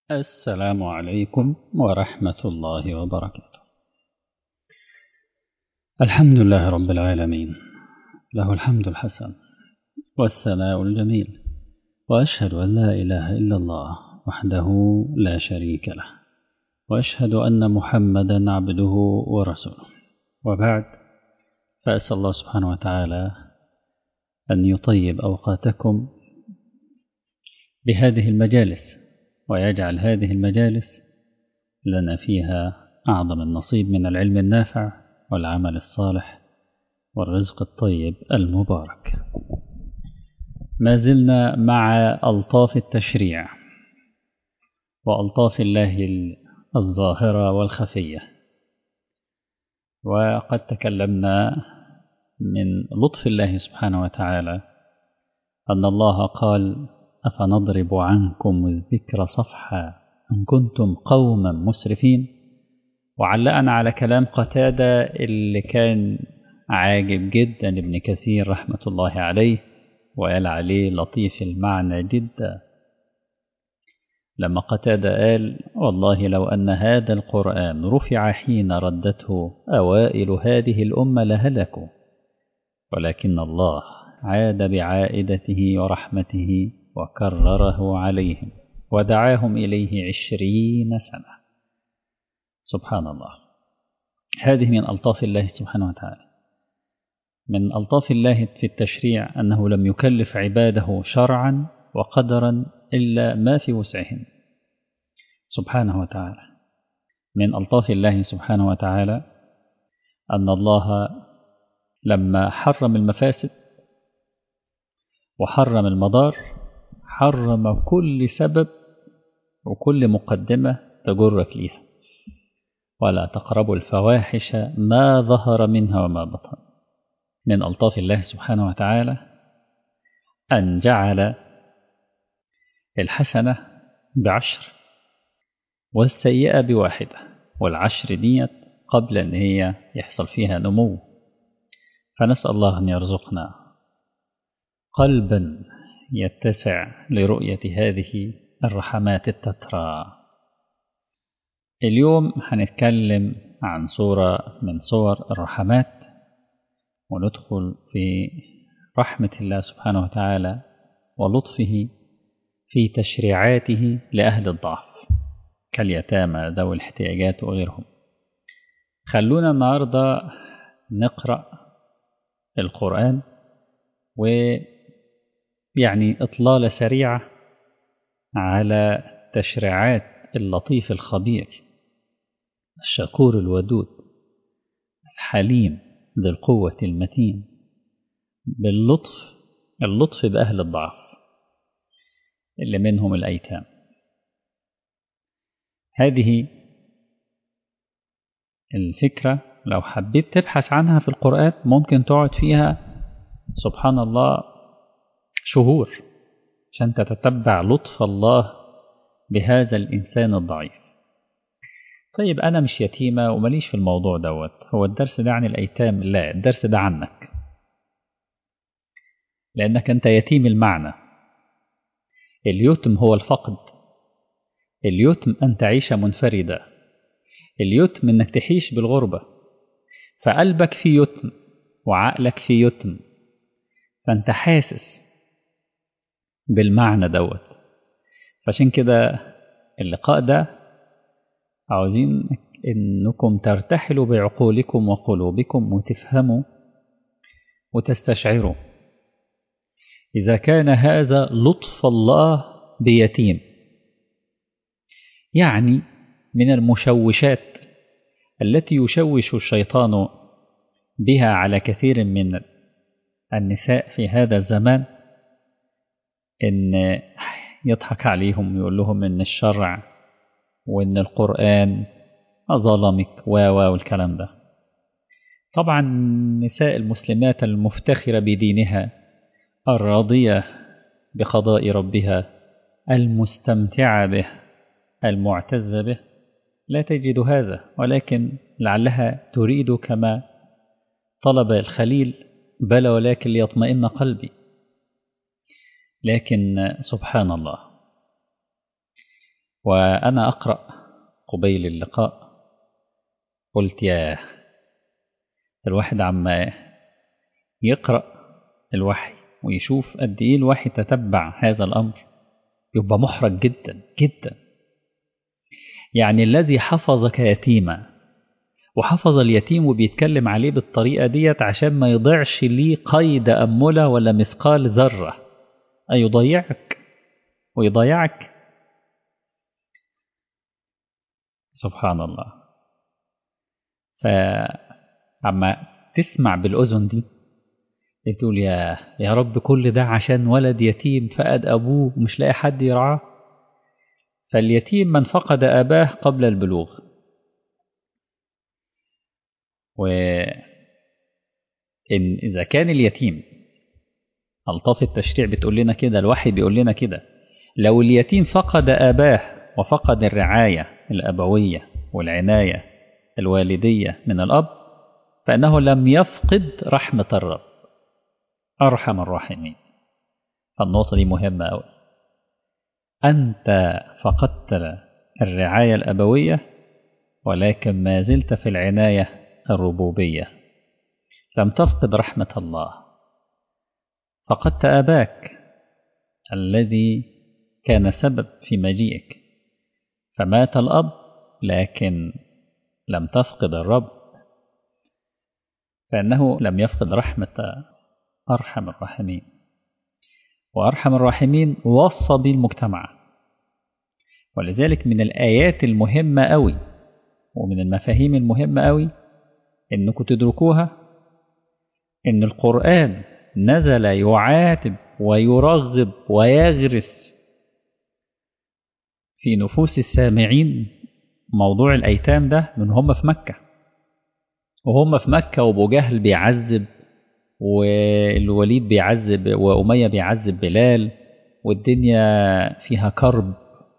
السلام عليكم ورحمة الله وبركاته الحمد لله رب العالمين له الحمد الحسن والثناء الجميل وأشهد أن لا إله إلا الله وحده لا شريك له وأشهد أن محمدا عبده ورسوله وبعد فأسأل الله سبحانه وتعالى أن يطيب أوقاتكم بهذه المجالس ويجعل هذه المجالس لنا فيها أعظم النصيب من العلم النافع والعمل الصالح والرزق الطيب المبارك ما زلنا مع ألطاف التشريع وألطاف الله الظاهرة والخفية وقد تكلمنا من لطف الله سبحانه وتعالى أن الله قال أفنضرب عنكم الذكر صفحا إن كنتم قوما مسرفين وعلقنا على كلام قتادة اللي كان عاجب جدا ابن كثير رحمة الله عليه وقال عليه لطيف المعنى جدا لما قتادة قال والله لو أن هذا القرآن رفع حين ردته أوائل هذه الأمة لهلكوا ولكن الله عاد بعائدته ورحمته وكرره عليهم ودعاهم إليه عشرين سنة سبحان الله هذه من ألطاف الله سبحانه وتعالى من ألطاف الله في التشريع أنه لم يكلف عباده شرعا وقدرا إلا ما في وسعهم سبحانه وتعالى من ألطاف الله سبحانه وتعالى أن الله لما حرم المفاسد وحرم المضار حرم كل سبب وكل مقدمة تجرك ليها ولا تقربوا الفواحش ما ظهر منها وما بطن من ألطاف الله سبحانه وتعالى أن جعل الحسنة بعشر والسيئة بواحدة والعشر ديت قبل أن هي يحصل فيها نمو فنسأل الله أن يرزقنا قلبا يتسع لرؤية هذه الرحمات التترى اليوم هنتكلم عن صورة من صور الرحمات وندخل في رحمة الله سبحانه وتعالى ولطفه في تشريعاته لأهل الضعف كاليتامى ذوي الاحتياجات وغيرهم خلونا النهاردة نقرأ القرآن ويعني إطلالة سريعة على تشريعات اللطيف الخبير الشكور الودود الحليم ذي القوة المتين باللطف اللطف بأهل الضعف اللي منهم الأيتام هذه الفكرة لو حبيت تبحث عنها في القرآن ممكن تقعد فيها سبحان الله شهور عشان تتتبع لطف الله بهذا الإنسان الضعيف طيب أنا مش يتيمة ومليش في الموضوع دوت هو الدرس ده عن الأيتام لا الدرس ده عنك لأنك أنت يتيم المعنى اليتم هو الفقد اليتم أن تعيش منفردة اليتم أنك تعيش بالغربة فقلبك في يتم وعقلك في يتم فأنت حاسس بالمعنى دوت فعشان كده اللقاء ده عاوزين انكم ترتحلوا بعقولكم وقلوبكم وتفهموا وتستشعروا اذا كان هذا لطف الله بيتيم يعني من المشوشات التي يشوش الشيطان بها على كثير من النساء في هذا الزمان ان يضحك عليهم يقول لهم ان الشرع وان القرآن ظلمك و و والكلام ده طبعا النساء المسلمات المفتخرة بدينها الراضية بقضاء ربها المستمتعة به المعتزة به لا تجد هذا ولكن لعلها تريد كما طلب الخليل بلى ولكن ليطمئن قلبي لكن سبحان الله وأنا أقرأ قبيل اللقاء قلت يا الواحد عما يقرأ الوحي ويشوف قد إيه الوحي تتبع هذا الأمر يبقى محرج جدا جدا يعني الذي حفظك يتيما وحفظ اليتيم وبيتكلم عليه بالطريقة ديت عشان ما يضيعش ليه قيد أملة ولا مثقال ذرة أي يضيعك ويضيعك سبحان الله فعما تسمع بالأذن دي تقول يا يا رب كل ده عشان ولد يتيم فقد أبوه ومش لاقي حد يرعاه فاليتيم من فقد أباه قبل البلوغ وإن إذا كان اليتيم ألطاف التشريع بتقول لنا كده الوحي بيقول لنا كده لو اليتيم فقد أباه وفقد الرعاية الأبوية والعناية الوالدية من الأب فإنه لم يفقد رحمة الرب أرحم الراحمين فالنقطة دي مهمة أوي أنت فقدت الرعاية الأبوية ولكن ما زلت في العناية الربوبية لم تفقد رحمة الله فقدت أباك الذي كان سبب في مجيئك فمات الأب لكن لم تفقد الرب فإنه لم يفقد رحمة أرحم الراحمين وأرحم الراحمين وصى بالمجتمع ولذلك من الآيات المهمة أوي ومن المفاهيم المهمة أوي إنكم تدركوها إن القرآن نزل يعاتب ويرغب ويغرس في نفوس السامعين موضوع الأيتام ده من هم في مكة وهم في مكة وأبو جهل بيعذب والوليد بيعذب وأمية بيعذب بلال والدنيا فيها كرب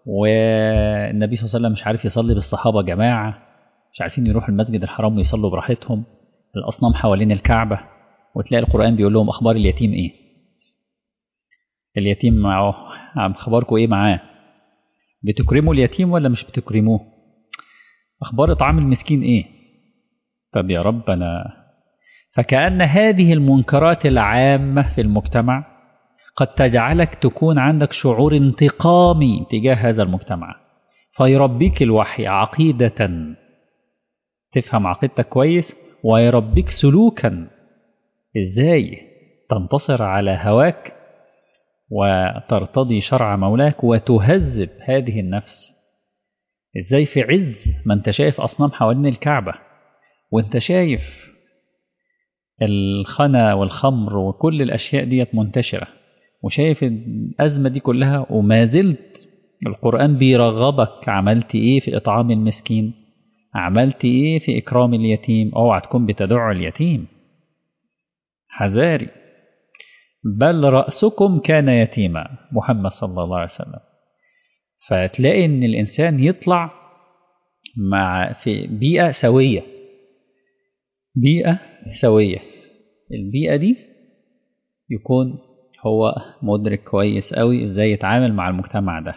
والنبي صلى الله عليه وسلم مش عارف يصلي بالصحابة جماعة مش عارفين يروحوا المسجد الحرام ويصلوا براحتهم الأصنام حوالين الكعبة وتلاقي القرآن بيقول لهم أخبار اليتيم إيه اليتيم معه عم خبركم إيه معاه بتكرموا اليتيم ولا مش بتكرموه أخبار إطعام المسكين إيه طب يا رب أنا فكأن هذه المنكرات العامة في المجتمع قد تجعلك تكون عندك شعور انتقامي تجاه هذا المجتمع فيربيك الوحي عقيدة تفهم عقيدتك كويس ويربيك سلوكا ازاي تنتصر على هواك وترتضي شرع مولاك وتهذب هذه النفس ازاي في عز ما انت شايف اصنام حوالين الكعبة وانت شايف الخنا والخمر وكل الاشياء ديت منتشرة وشايف الازمة دي كلها وما زلت القرآن بيرغبك عملت ايه في اطعام المسكين عملت ايه في اكرام اليتيم اوعى تكون بتدع اليتيم حذاري بل رأسكم كان يتيما محمد صلى الله عليه وسلم فتلاقي ان الانسان يطلع مع في بيئة سوية بيئة سوية البيئة دي يكون هو مدرك كويس قوي ازاي يتعامل مع المجتمع ده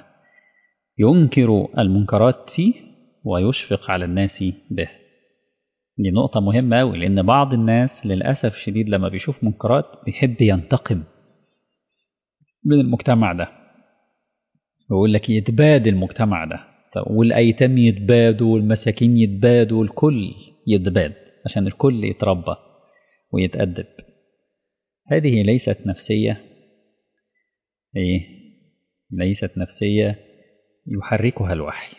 ينكر المنكرات فيه ويشفق على الناس به دي نقطة مهمة أوي لأن بعض الناس للأسف الشديد لما بيشوف منكرات بيحب ينتقم من المجتمع ده ويقول لك يتباد المجتمع ده والأيتام يتبادوا والمساكين يتبادوا والكل يتباد عشان الكل يتربى ويتأدب هذه ليست نفسية إيه ليست نفسية يحركها الوحي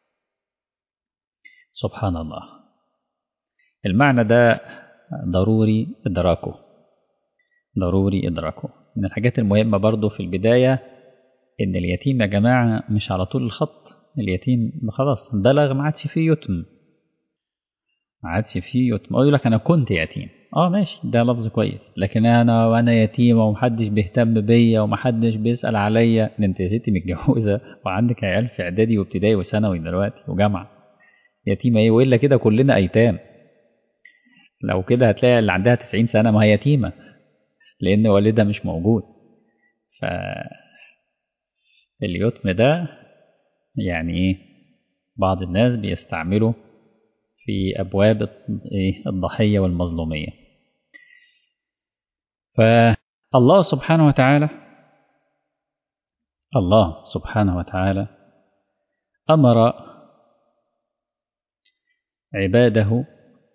سبحان الله المعنى ده ضروري إدراكه ضروري إدراكه من الحاجات المهمة برضو في البداية إن اليتيم يا جماعة مش على طول الخط اليتيم خلاص بلغ ما عادش فيه يتم ما عادش فيه يتم يقول لك أنا كنت يتيم اه ماشي ده لفظ كويس لكن انا وانا يتيمه ومحدش بيهتم بيا ومحدش بيسال عليا ده انت يا ستي متجوزه وعندك عيال في اعدادي وابتدائي وثانوي دلوقتي وجامعه يتيمه ايه والا كده كلنا ايتام لو كده هتلاقي اللي عندها 90 سنه ما هي يتيمه لان والدها مش موجود ف اليتم ده يعني إيه بعض الناس بيستعملوا في أبواب إيه الضحية والمظلومية فالله سبحانه وتعالى الله سبحانه وتعالى أمر عباده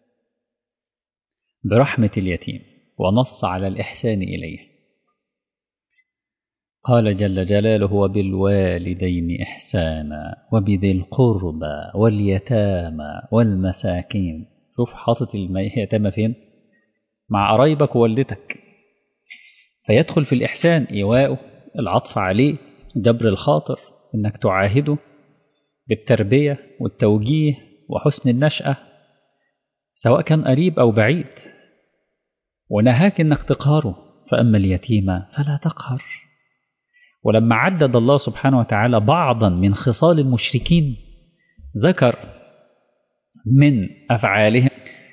برحمة اليتيم ونص على الإحسان إليه قال جل جلاله وبالوالدين إحسانا وبذي القربى واليتامى والمساكين شوف حاطط اليتامى فين مع قرايبك ووالدتك فيدخل في الإحسان إيواءه العطف عليه جبر الخاطر إنك تعاهده بالتربية والتوجيه وحسن النشأة سواء كان قريب أو بعيد ونهاك إنك تقهره فأما اليتيم فلا تقهر ولما عدد الله سبحانه وتعالى بعضا من خصال المشركين ذكر من أفعالهم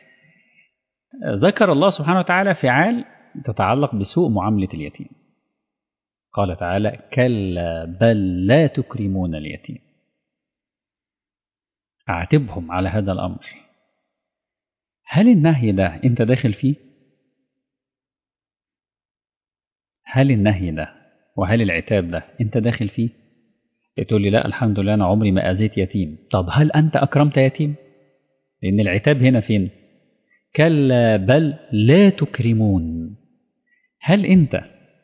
ذكر الله سبحانه وتعالى فعال تتعلق بسوء معاملة اليتيم قال تعالى كلا بل لا تكرمون اليتيم أعتبهم على هذا الأمر هل النهي ده أنت داخل فيه؟ هل النهي ده وهل العتاب ده أنت داخل فيه؟ تقول لي لا الحمد لله أنا عمري ما أذيت يتيم طب هل أنت أكرمت يتيم؟ لأن العتاب هنا فين؟ كلا بل لا تكرمون هل أنت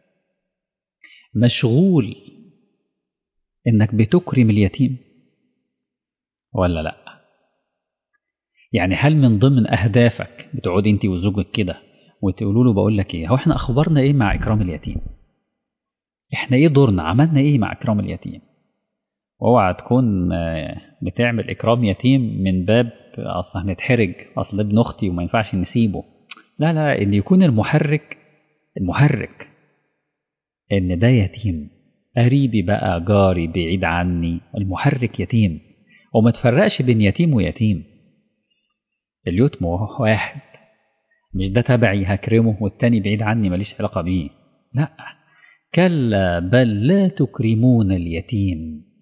مشغول إنك بتكرم اليتيم ولا لا؟ يعني هل من ضمن أهدافك بتقعدي أنت وزوجك كده وتقولوا له بقول لك إيه هو إحنا أخبارنا إيه مع إكرام اليتيم؟ إحنا إيه دورنا؟ عملنا إيه مع إكرام اليتيم؟ اوعى تكون بتعمل إكرام يتيم من باب أصل هنتحرج أصل ابن أختي وما ينفعش نسيبه لا لا إن يكون المحرك المحرك إن ده يتيم قريبي بقى جاري بعيد عني المحرك يتيم وما تفرقش بين يتيم ويتيم اليتم واحد مش ده تبعي هكرمه والتاني بعيد عني ماليش علاقة بيه لا كلا بل لا تكرمون اليتيم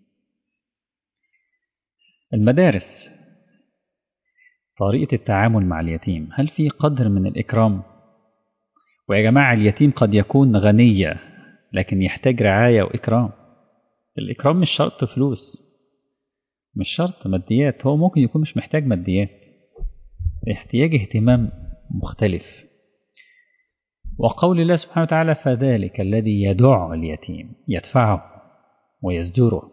المدارس طريقة التعامل مع اليتيم هل في قدر من الإكرام ويا جماعة اليتيم قد يكون غنية لكن يحتاج رعاية وإكرام الإكرام مش شرط فلوس مش شرط ماديات هو ممكن يكون مش محتاج ماديات احتياج اهتمام مختلف وقول الله سبحانه وتعالى فذلك الذي يدع اليتيم يدفعه ويزجره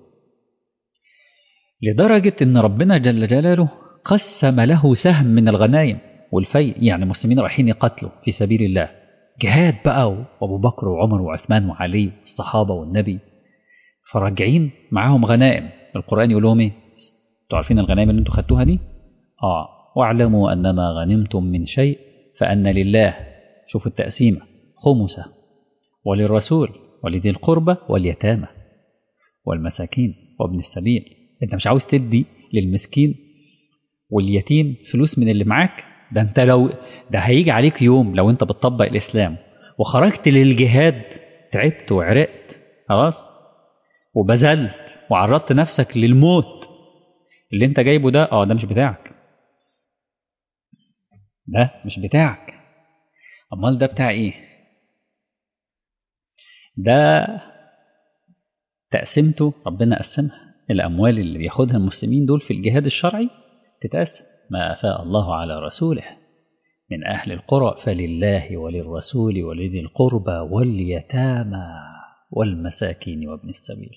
لدرجة إن ربنا جل جلاله قسم له سهم من الغنايم والفيء يعني المسلمين رايحين يقتلوا في سبيل الله جهاد بقى وأبو بكر وعمر وعثمان وعلي والصحابة والنبي فراجعين معاهم غنائم القرآن يقول لهم إيه؟ أنتوا عارفين الغنائم اللي أنتوا خدتوها دي؟ آه واعلموا أنما غنمتم من شيء فأن لله شوفوا التقسيمة خمسة وللرسول ولذي القربى واليتامى والمساكين وابن السبيل انت مش عاوز تدي للمسكين واليتيم فلوس من اللي معاك ده انت لو ده هيجي عليك يوم لو انت بتطبق الاسلام وخرجت للجهاد تعبت وعرقت خلاص وبذلت وعرضت نفسك للموت اللي انت جايبه ده اه ده مش بتاعك ده مش بتاعك امال ده بتاع ايه ده تقسيمته ربنا قسمها الأموال اللي بياخدها المسلمين دول في الجهاد الشرعي تتقسم ما أفاء الله على رسوله من أهل القرى فلله وللرسول ولذي القربى واليتامى والمساكين وابن السبيل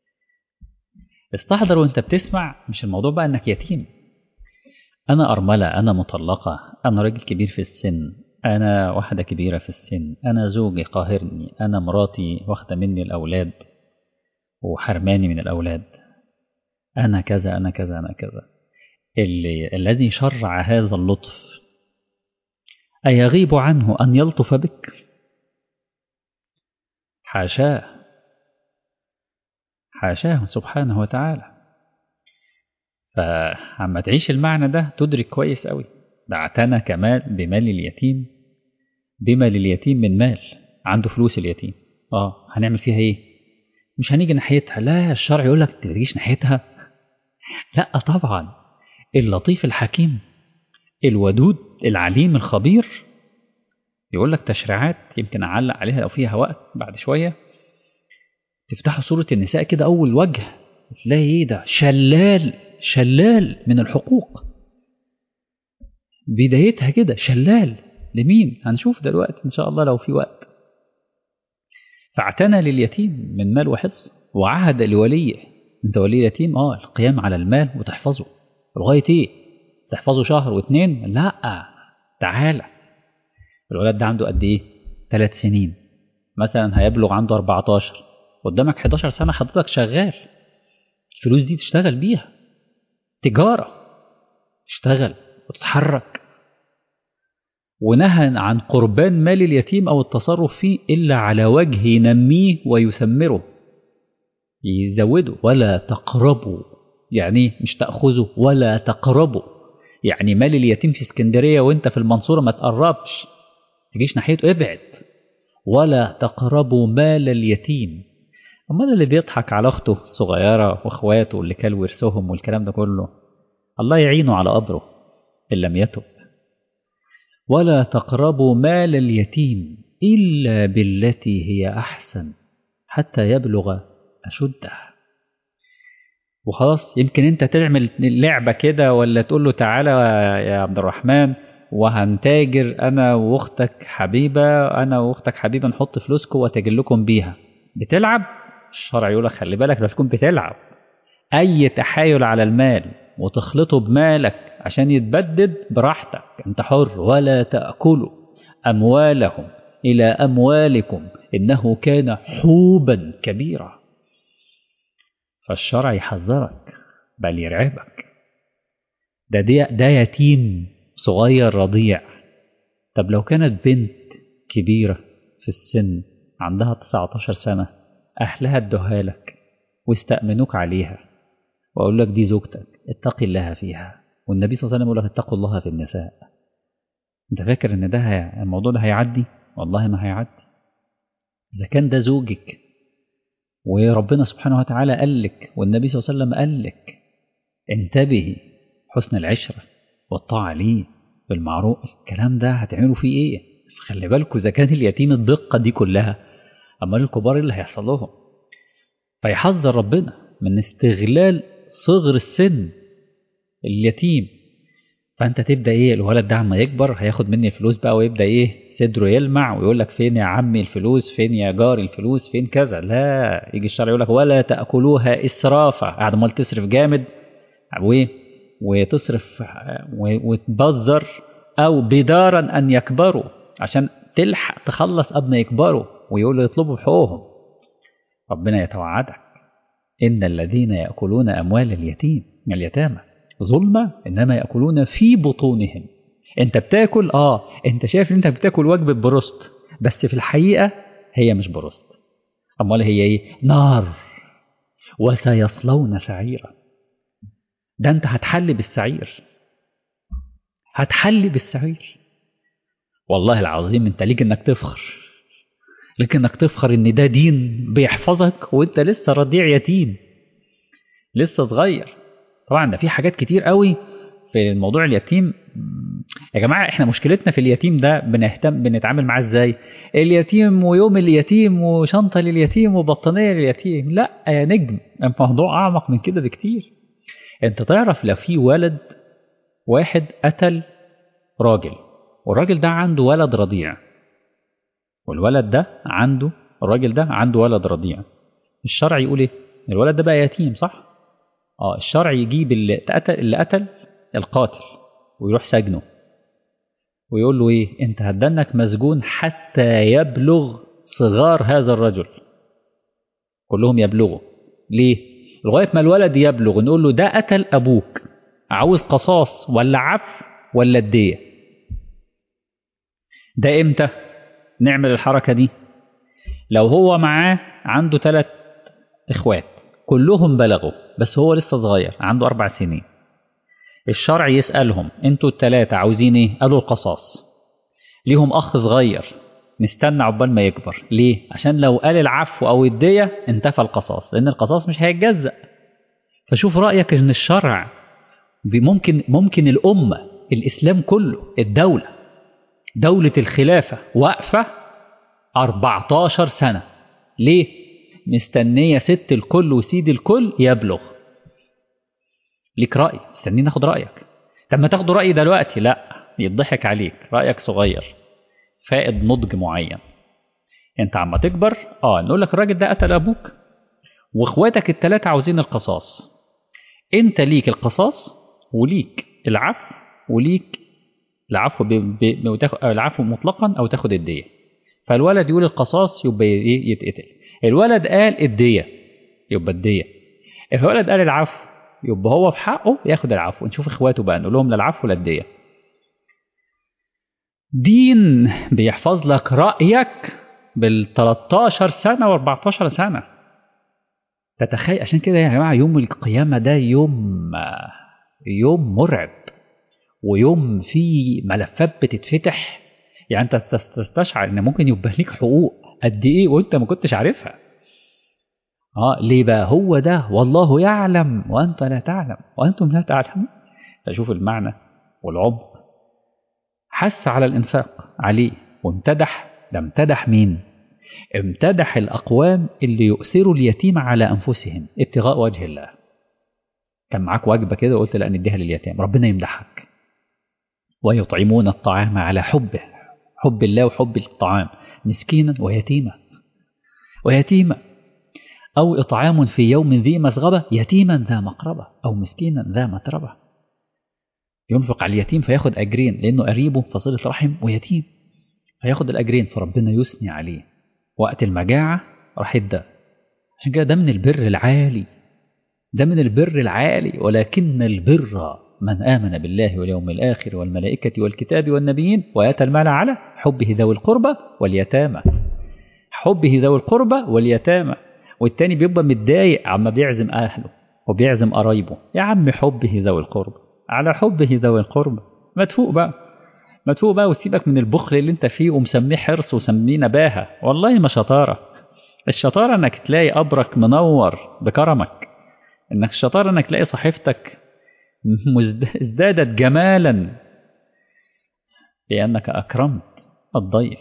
استحضر وانت بتسمع مش الموضوع بقى انك يتيم انا ارملة انا مطلقة انا راجل كبير في السن انا واحدة كبيرة في السن انا زوجي قاهرني انا مراتي واخدة مني الاولاد وحرماني من الاولاد أنا كذا أنا كذا أنا كذا اللي الذي شرع هذا اللطف أيغيب عنه أن يلطف بك حاشاه حاشاه سبحانه وتعالى فعما تعيش المعنى ده تدرك كويس قوي بعتنا كمال بمال اليتيم بما لليتيم من مال عنده فلوس اليتيم اه هنعمل فيها ايه مش هنيجي ناحيتها لا الشرع يقول لك ما تجيش ناحيتها لا طبعا اللطيف الحكيم الودود العليم الخبير يقول لك تشريعات يمكن اعلق عليها لو فيها وقت بعد شويه تفتحوا سوره النساء كده اول وجه تلاقي ايه ده شلال شلال من الحقوق بدايتها كده شلال لمين هنشوف دلوقتي ان شاء الله لو في وقت فاعتنى لليتيم من مال وحفظ وعهد لوليه انت ولي يتيم اه القيام على المال وتحفظه لغايه ايه تحفظه شهر واتنين لا تعالى الولد ده عنده قد ايه ثلاث سنين مثلا هيبلغ عنده 14 قدامك 11 سنه حضرتك شغال الفلوس دي تشتغل بيها تجاره تشتغل وتتحرك ونهى عن قربان مال اليتيم او التصرف فيه الا على وجه ينميه ويثمره يزوده ولا تقربوا يعني مش تاخذوا ولا تقربوا يعني مال اليتيم في اسكندريه وانت في المنصوره ما تقربش تجيش ناحيته ابعد ولا تقربوا مال اليتيم امال اللي بيضحك على اخته الصغيره واخواته اللي كل ورثهم والكلام ده كله الله يعينه على قبره ان لم يتب ولا تقربوا مال اليتيم الا بالتي هي احسن حتى يبلغ اشده وخلاص يمكن انت تعمل لعبه كده ولا تقول له تعالى يا عبد الرحمن وهنتاجر انا واختك حبيبه انا واختك حبيبه نحط فلوسكم واتاجر لكم بيها بتلعب الشرع يقول لك خلي بالك لا تكون بتلعب اي تحايل على المال وتخلطه بمالك عشان يتبدد براحتك انت حر ولا تاكلوا اموالهم الى اموالكم انه كان حوبا كبيرا فالشرع يحذرك بل يرعبك ده دي ده يتيم صغير رضيع طب لو كانت بنت كبيرة في السن عندها 19 سنة أهلها ادوها لك واستأمنوك عليها وأقول لك دي زوجتك اتقي الله فيها والنبي صلى الله عليه وسلم يقول لك اتقوا الله في النساء انت فاكر ان ده هي... الموضوع ده هيعدي والله ما هيعدي اذا كان ده زوجك وربنا سبحانه وتعالى قال لك والنبي صلى الله عليه وسلم قال لك انتبهي حسن العشره والطاعة ليه بالمعروف الكلام ده هتعملوا فيه ايه خلي بالكوا اذا كان اليتيم الدقة دي كلها امال الكبار اللي هيحصل لهم فيحذر ربنا من استغلال صغر السن اليتيم فانت تبدا ايه الولد ده عما يكبر هياخد مني فلوس بقى ويبدا ايه صدره يلمع ويقول لك فين يا عمي الفلوس فين يا جاري الفلوس فين كذا لا يجي الشرع يقول لك ولا تاكلوها اسرافا قاعد امال تصرف جامد وايه وتصرف وتبذر او بدارا ان يكبروا عشان تلحق تخلص قبل ما يكبروا ويقولوا يطلبوا حقوقهم ربنا يتوعدك ان الذين ياكلون اموال اليتيم اليتامى ظلمة انما ياكلون في بطونهم انت بتاكل اه انت شايف ان انت بتاكل وجبه بروست بس في الحقيقه هي مش بروست امال هي ايه نار وسيصلون سعيرا ده انت هتحل بالسعير هتحل بالسعير والله العظيم انت ليك انك تفخر ليك انك تفخر ان ده دين بيحفظك وانت لسه رضيع يتيم لسه صغير طبعا ده في حاجات كتير قوي في الموضوع اليتيم يا جماعه احنا مشكلتنا في اليتيم ده بنهتم بنتعامل معاه ازاي اليتيم ويوم اليتيم وشنطه لليتيم وبطانيه لليتيم لا يا نجم الموضوع اعمق من كده بكتير انت تعرف لو في ولد واحد قتل راجل والراجل ده عنده ولد رضيع والولد ده عنده الراجل ده عنده ولد رضيع الشرع يقول ايه الولد ده بقى يتيم صح اه الشرع يجيب اللي قتل اللي قتل القاتل ويروح سجنه ويقول له ايه انت هتدنك مسجون حتى يبلغ صغار هذا الرجل كلهم يبلغوا ليه لغايه ما الولد يبلغ نقول له ده قتل ابوك عاوز قصاص ولا عفو ولا الديه ده امتى نعمل الحركه دي لو هو معاه عنده ثلاث اخوات كلهم بلغوا بس هو لسه صغير عنده اربع سنين الشرع يسالهم انتوا الثلاثه عاوزين ايه قالوا القصاص ليهم اخ صغير نستنى عقبال ما يكبر ليه عشان لو قال العفو او الديه انتفى القصاص لان القصاص مش هيتجزأ فشوف رأيك إن الشرع ممكن ممكن الأمة الإسلام كله الدولة دولة الخلافة واقفة 14 سنة ليه؟ مستنية ست الكل وسيد الكل يبلغ ليك رأي مستنيين ناخد رأيك طب ما تاخدوا رأيي دلوقتي لا يضحك عليك رأيك صغير فائد نضج معين انت عما تكبر اه نقول لك الراجل ده قتل ابوك واخواتك الثلاثه عاوزين القصاص انت ليك القصاص وليك العفو وليك العفو ب... ب... وتاخد... العفو مطلقا او تاخد الديه فالولد يقول القصاص يبقى ايه يتقتل الولد قال الديه يبقى الديه الولد قال العفو يبقى هو في حقه ياخد العفو نشوف اخواته بقى نقول لهم لا العفو ولا الديه دين بيحفظ لك رايك بال 13 سنه و 14 سنه تتخيل عشان كده يا جماعه يوم القيامه ده يوم يوم مرعب ويوم فيه ملفات بتتفتح يعني انت تستشعر ان ممكن يبقى ليك حقوق قد ايه وانت ما كنتش عارفها اه ليه بقى هو ده والله يعلم وانت لا تعلم وانتم لا تعلمون فشوف المعنى والعمق حث على الانفاق عليه وامتدح ده امتدح مين امتدح الاقوام اللي يؤثروا اليتيم على انفسهم ابتغاء وجه الله كان معاك وجبه كده وقلت لا نديها لليتيم ربنا يمدحك ويطعمون الطعام على حبه حب الله وحب الطعام مسكينا ويتيما ويتيما أو إطعام في يوم ذي مسغبة يتيما ذا مقربة أو مسكينا ذا متربة ينفق على اليتيم فياخد أجرين لأنه قريبه فصلة رحم ويتيم فياخد الأجرين فربنا يثني عليه وقت المجاعة راح يبدأ عشان كده ده من البر العالي ده من البر العالي ولكن البر من آمن بالله واليوم الآخر والملائكة والكتاب والنبيين وآتى المال على حبه ذوي القربى واليتامى حبه ذوي القربى واليتامى والتاني بيبقى متضايق عما بيعزم أهله وبيعزم قرايبه يا عم حبه ذوي القربى على حبه ذوي القربى ما تفوق بقى ما تفوق بقى وسيبك من البخل اللي انت فيه ومسميه حرص وسميه نباهة والله ما شطارة الشطارة انك تلاقي قبرك منور بكرمك انك الشطارة انك تلاقي صحيفتك ازدادت جمالا لأنك أكرمت الضيف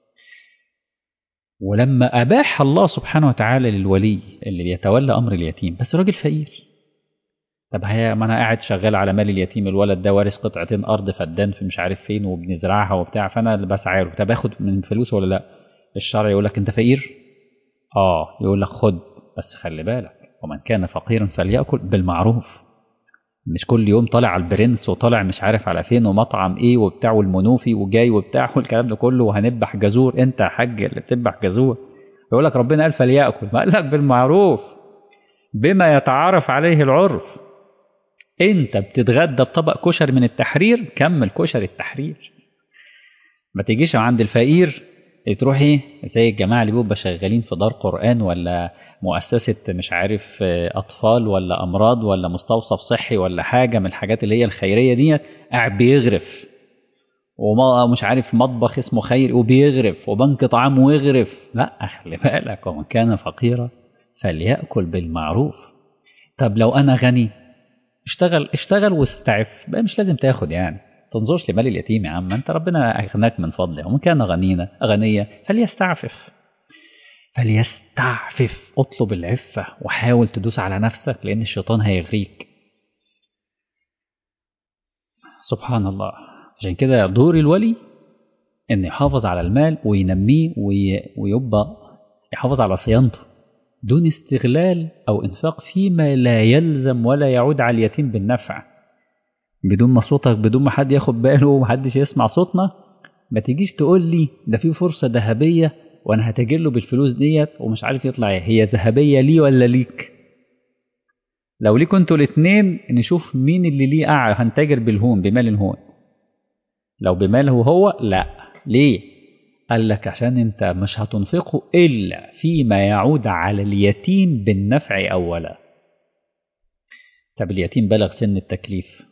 ولما أباح الله سبحانه وتعالى للولي اللي بيتولى أمر اليتيم بس راجل فقير طب هي ما أنا قاعد شغال على مال اليتيم الولد ده وارث قطعتين أرض فدان في مش عارف فين وبنزرعها وبتاع فأنا اللي بسعى له طب آخد من فلوسه ولا لأ؟ الشرع يقول لك أنت فقير؟ آه يقول لك خد بس خلي بالك ومن كان فقيرا فليأكل بالمعروف مش كل يوم طالع على البرنس وطالع مش عارف على فين ومطعم ايه وبتاع والمنوفي وجاي وبتاع والكلام ده كله وهنذبح جزور انت يا حاج اللي بتذبح جزور يقول لك ربنا قال فليأكل ما قال لك بالمعروف بما يتعارف عليه العرف انت بتتغدى بطبق كشري من التحرير كمل كشري التحرير ما تجيش عند الفقير تروح ايه زي الجماعه اللي بيبقوا شغالين في دار قران ولا مؤسسه مش عارف اطفال ولا امراض ولا مستوصف صحي ولا حاجه من الحاجات اللي هي الخيريه ديت قاعد بيغرف ومش عارف مطبخ اسمه خير وبيغرف وبنك طعام ويغرف لا خلي بالك ومن كان فقيرا فليأكل بالمعروف طب لو انا غني اشتغل اشتغل واستعف بقى مش لازم تاخد يعني تنظرش لمال اليتيم يا عم انت ربنا اغناك من فضله ومن كان غنينا غنيا فليستعفف فليستعفف اطلب العفة وحاول تدوس على نفسك لأن الشيطان هيغريك سبحان الله عشان كده دور الولي إن يحافظ على المال وينميه وي... ويبقى يحافظ على صيانته دون استغلال أو إنفاق فيما لا يلزم ولا يعود على اليتيم بالنفع بدون ما صوتك بدون ما حد ياخد باله ومحدش يسمع صوتنا ما تجيش تقول لي ده في فرصة ذهبية وانا هتاجر له بالفلوس ديت ومش عارف يطلع ايه هي ذهبيه لي ولا ليك لو ليكوا انتوا الاثنين نشوف مين اللي ليه أعلى هنتاجر بالهون بمال الهون لو بماله هو لا ليه قال لك عشان انت مش هتنفقه الا فيما يعود على اليتيم بالنفع اولا طب اليتيم بلغ سن التكليف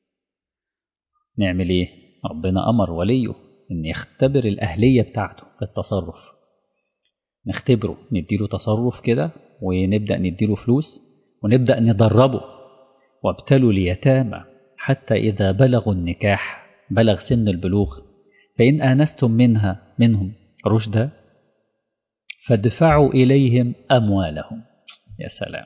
نعمل ايه ربنا امر وليه ان يختبر الاهليه بتاعته في التصرف نختبره نديله تصرف كده ونبدا نديله فلوس ونبدأ ندربه وابتلوا اليتامى حتى إذا بلغوا النكاح بلغ سن البلوغ فإن آنستم منها منهم رشدا فادفعوا إليهم أموالهم يا سلام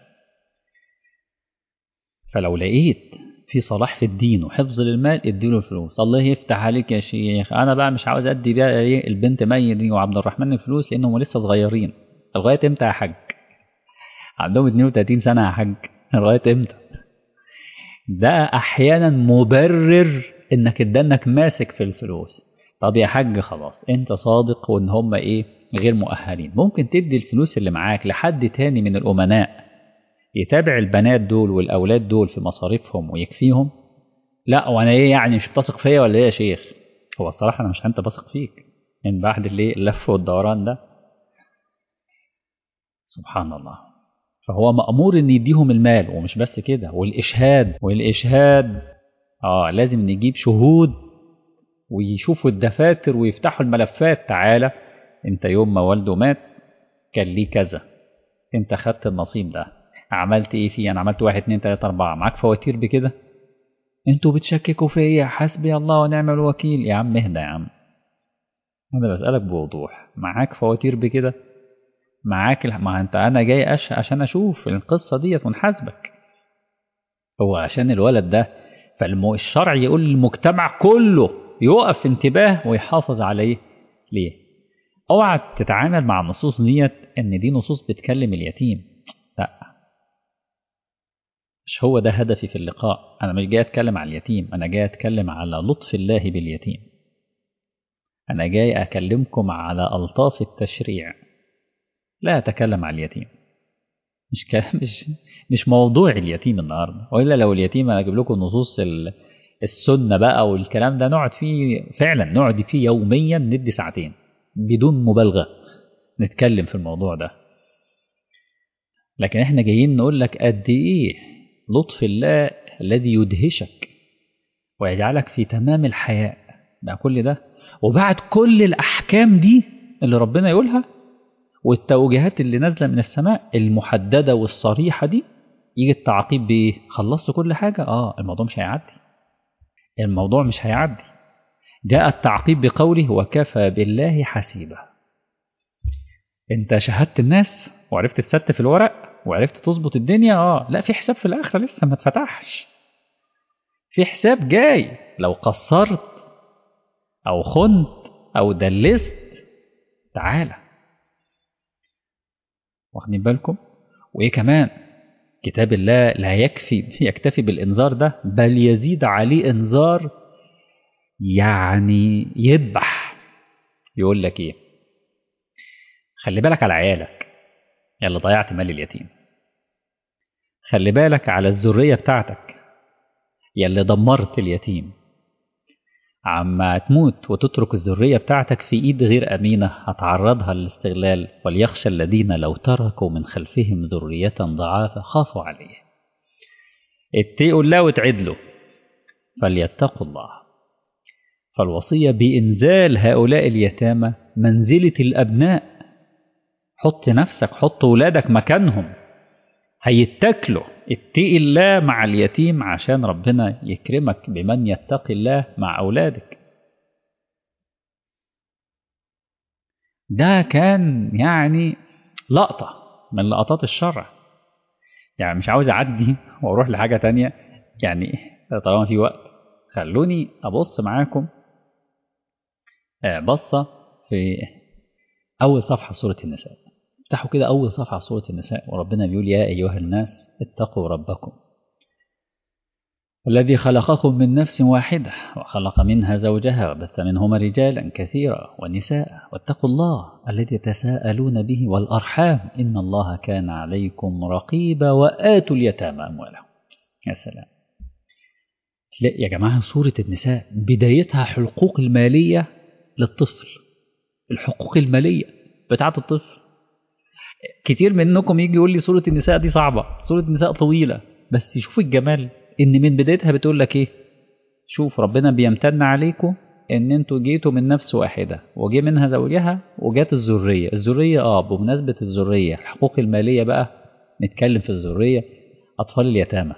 فلو لقيت في صلاح في الدين وحفظ للمال اديله الفلوس الله يفتح عليك يا شيخ انا بقى مش عاوز ادي بقى ايه البنت مي دي وعبد الرحمن الفلوس لانهم لسه صغيرين لغايه امتى يا حاج عندهم 32 سنه يا حاج لغايه امتى ده احيانا مبرر انك ادانك ماسك في الفلوس طب يا حاج خلاص انت صادق وان هم ايه غير مؤهلين ممكن تدي الفلوس اللي معاك لحد تاني من الامناء يتابع البنات دول والاولاد دول في مصاريفهم ويكفيهم لا وانا ايه يعني مش بتثق فيا ولا ايه يا شيخ هو الصراحه انا مش انت بثق فيك من بعد اللي اللف والدوران ده سبحان الله فهو مأمور ان يديهم المال ومش بس كده والاشهاد والاشهاد اه لازم نجيب شهود ويشوفوا الدفاتر ويفتحوا الملفات تعالى انت يوم ما والده مات كان ليه كذا انت خدت النصيب ده عملت ايه فيه انا عملت واحد اتنين تلاته اربعه معاك فواتير بكده انتوا بتشككوا فيا حسبي الله ونعم الوكيل يا عم اهدى يا عم انا بسألك بوضوح معاك فواتير بكده معاك ما انت انا جاي أش... عشان اشوف القصه ديت ونحاسبك هو عشان الولد ده فالشرع يقول للمجتمع كله يقف في انتباه ويحافظ عليه ليه اوعى تتعامل مع النصوص ديت ان دي نصوص بتكلم اليتيم لا مش هو ده هدفي في اللقاء انا مش جاي اتكلم على اليتيم انا جاي اتكلم على لطف الله باليتيم انا جاي اكلمكم على الطاف التشريع لا اتكلم على اليتيم مش ك... مش مش موضوع اليتيم النهارده والا لو اليتيم انا اجيب لكم نصوص السنه بقى والكلام ده نقعد فيه فعلا نقعد فيه يوميا ندي ساعتين بدون مبالغه نتكلم في الموضوع ده لكن احنا جايين نقول لك قد ايه لطف الله الذي يدهشك ويجعلك في تمام الحياء ده كل ده وبعد كل الاحكام دي اللي ربنا يقولها والتوجيهات اللي نازله من السماء المحدده والصريحه دي يجي التعقيب بايه خلصت كل حاجه اه الموضوع مش هيعدي الموضوع مش هيعدي جاء التعقيب بقوله وكفى بالله حسيبا انت شهدت الناس وعرفت تستف الورق وعرفت تظبط الدنيا اه لا في حساب في الاخره لسه ما اتفتحش في حساب جاي لو قصرت او خنت او دلست تعالى واخدين بالكم وايه كمان كتاب الله لا يكفي يكتفي بالانذار ده بل يزيد عليه انذار يعني يذبح يقول لك ايه خلي بالك على عيالك يلا ضيعت مال اليتيم خلي بالك على الذريه بتاعتك يلي دمرت اليتيم عما تموت وتترك الذرية بتاعتك في إيد غير أمينة هتعرضها للاستغلال وليخشى الذين لو تركوا من خلفهم ذرية ضعافا خافوا عليه اتقوا الله وتعدلوا فليتقوا الله فالوصية بإنزال هؤلاء اليتامى منزلة الأبناء حط نفسك حط ولادك مكانهم هيتاكلوا اتقي الله مع اليتيم عشان ربنا يكرمك بمن يتقي الله مع أولادك ده كان يعني لقطة من لقطات الشرع يعني مش عاوز أعدي وأروح لحاجة تانية يعني طالما في وقت خلوني أبص معاكم بصة في أول صفحة سورة النساء افتحوا كده أول صفحة سورة النساء وربنا بيقول يا أيها الناس اتقوا ربكم الذي خلقكم من نفس واحدة وخلق منها زوجها وبث منهما رجالا كثيرا ونساء واتقوا الله الذي تساءلون به والأرحام إن الله كان عليكم رقيبا وآتوا اليتامى أموالهم يا سلام يا جماعة سورة النساء بدايتها حقوق المالية للطفل الحقوق المالية بتاعة الطفل كتير منكم يجي يقول لي سورة النساء دي صعبة سورة النساء طويلة بس شوف الجمال ان من بدايتها بتقول لك ايه شوف ربنا بيمتن عليكم ان انتوا جيتوا من نفس واحدة وجي منها زوجها وجات الذرية الذرية اه بمناسبة الذرية الحقوق المالية بقى نتكلم في الذرية أطفال اليتامى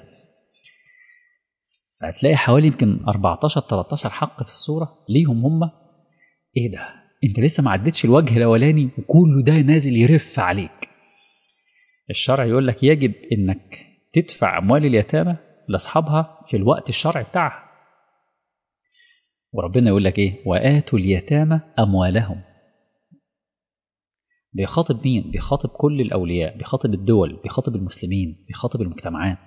هتلاقي حوالي يمكن 14 13 حق في الصورة ليهم هم إيه ده؟ أنت لسه ما عدتش الوجه الأولاني وكله ده نازل يرف عليك. الشرع يقول لك يجب إنك تدفع أموال اليتامى لأصحابها في الوقت الشرعي بتاعها. وربنا يقول لك إيه؟ وآتوا اليتامى أموالهم. بيخاطب مين؟ بيخاطب كل الأولياء، بيخاطب الدول، بيخاطب المسلمين، بيخاطب المجتمعات.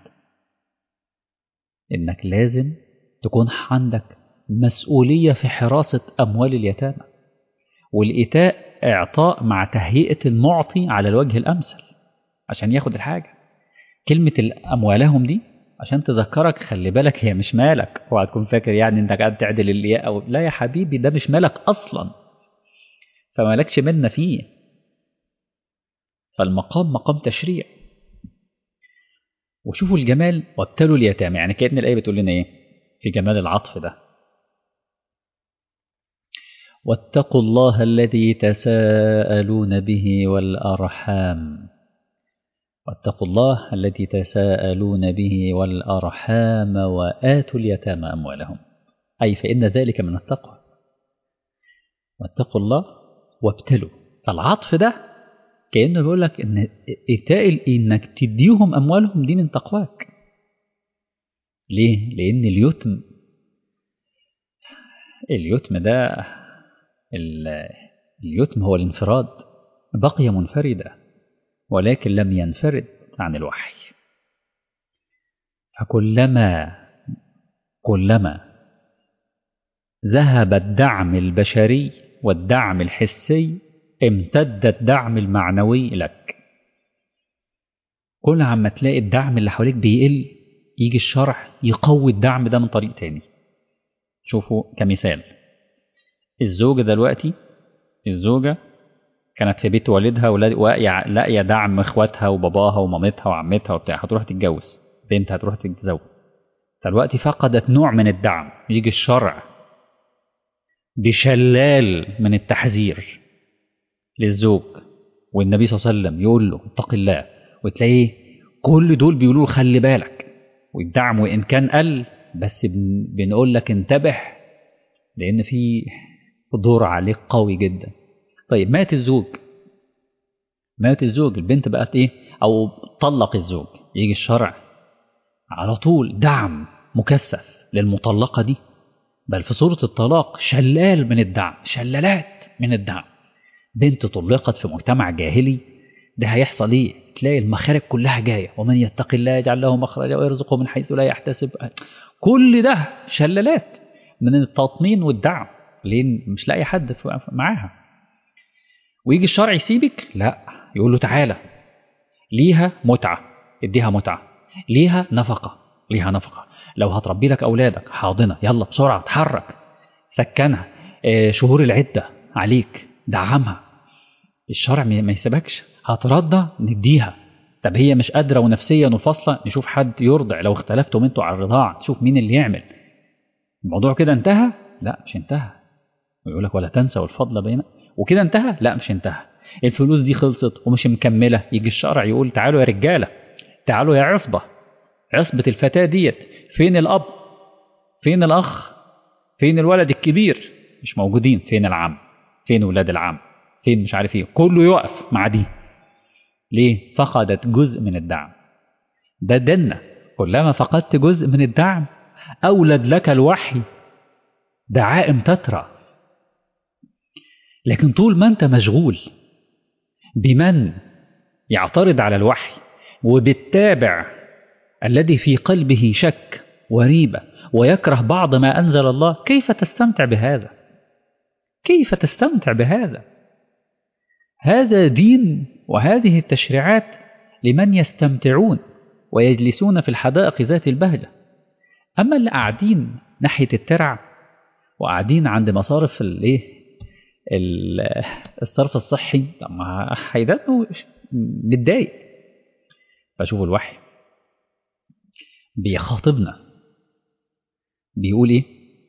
إنك لازم تكون عندك مسؤولية في حراسة أموال اليتامى والإيتاء إعطاء مع تهيئة المعطي على الوجه الأمثل عشان ياخد الحاجة كلمة أموالهم دي عشان تذكرك خلي بالك هي مش مالك اوعى تكون فاكر يعني انت قاعد تعدل اللي او لا يا حبيبي ده مش مالك اصلا فمالكش منا فيه فالمقام مقام تشريع وشوفوا الجمال وابتلوا اليتامى يعني كأن الآية بتقول لنا إيه في جمال العطف ده واتقوا الله الذي تساءلون به والأرحام واتقوا الله الذي تساءلون به والأرحام وآتوا اليتامى أموالهم أي فإن ذلك من التقوى واتقوا الله وابتلوا فالعطف ده كأنه بيقول لك إن إيتاء إنك تديهم أموالهم دي من تقواك. ليه؟ لأن اليتم اليتم ده اليتم هو الانفراد بقي منفردا ولكن لم ينفرد عن الوحي. فكلما كلما ذهب الدعم البشري والدعم الحسي امتد الدعم المعنوي لك كل عما تلاقي الدعم اللي حواليك بيقل يجي الشرع يقوي الدعم ده من طريق تاني شوفوا كمثال الزوجة دلوقتي الزوجة كانت في بيت والدها ولاقية لاقية دعم اخواتها وباباها ومامتها وعمتها وبتاع هتروح تتجوز بنت هتروح تتزوج دلوقتي فقدت نوع من الدعم يجي الشرع بشلال من التحذير للزوج والنبي صلى الله عليه وسلم يقول له اتق الله وتلاقيه كل دول بيقولوا خلي بالك والدعم وان كان قل بس بنقول لك انتبه لان في دور عليك قوي جدا طيب مات الزوج مات الزوج البنت بقت ايه او طلق الزوج يجي الشرع على طول دعم مكثف للمطلقه دي بل في سوره الطلاق شلال من الدعم شلالات من الدعم بنت طلقت في مجتمع جاهلي ده هيحصل ايه تلاقي المخارج كلها جايه ومن يتق الله يجعل له مخرجا ويرزقه من حيث لا يحتسب كل ده شلالات من التطمين والدعم لان مش لاقي حد معاها ويجي الشرع يسيبك لا يقول له تعالى ليها متعه اديها متعه ليها نفقه ليها نفقه لو هتربي لك اولادك حاضنه يلا بسرعه اتحرك سكنها آه شهور العده عليك دعمها الشرع ما يسيبكش هترضى نديها طب هي مش قادرة ونفسيا وفاصلة نشوف حد يرضع لو اختلفتم انتوا على الرضاعة نشوف مين اللي يعمل الموضوع كده انتهى لا مش انتهى ويقول لك ولا تنسوا الفضل بيننا وكده انتهى لا مش انتهى الفلوس دي خلصت ومش مكملة يجي الشرع يقول تعالوا يا رجالة تعالوا يا عصبة عصبة الفتاة ديت فين الأب فين الأخ فين الولد الكبير مش موجودين فين العم فين ولاد العم فين مش عارف ايه كله يقف مع دي ليه فقدت جزء من الدعم ده دنا كلما فقدت جزء من الدعم أولد لك الوحي دعائم تترى لكن طول ما أنت مشغول بمن يعترض على الوحي وبالتابع الذي في قلبه شك وريبة ويكره بعض ما أنزل الله كيف تستمتع بهذا كيف تستمتع بهذا هذا دين وهذه التشريعات لمن يستمتعون ويجلسون في الحدائق ذات البهجة أما اللي قاعدين ناحية الترع وقاعدين عند مصارف الايه الصرف الصحي طب ما هيبقى متضايق فشوفوا الوحي بيخاطبنا بيقول ايه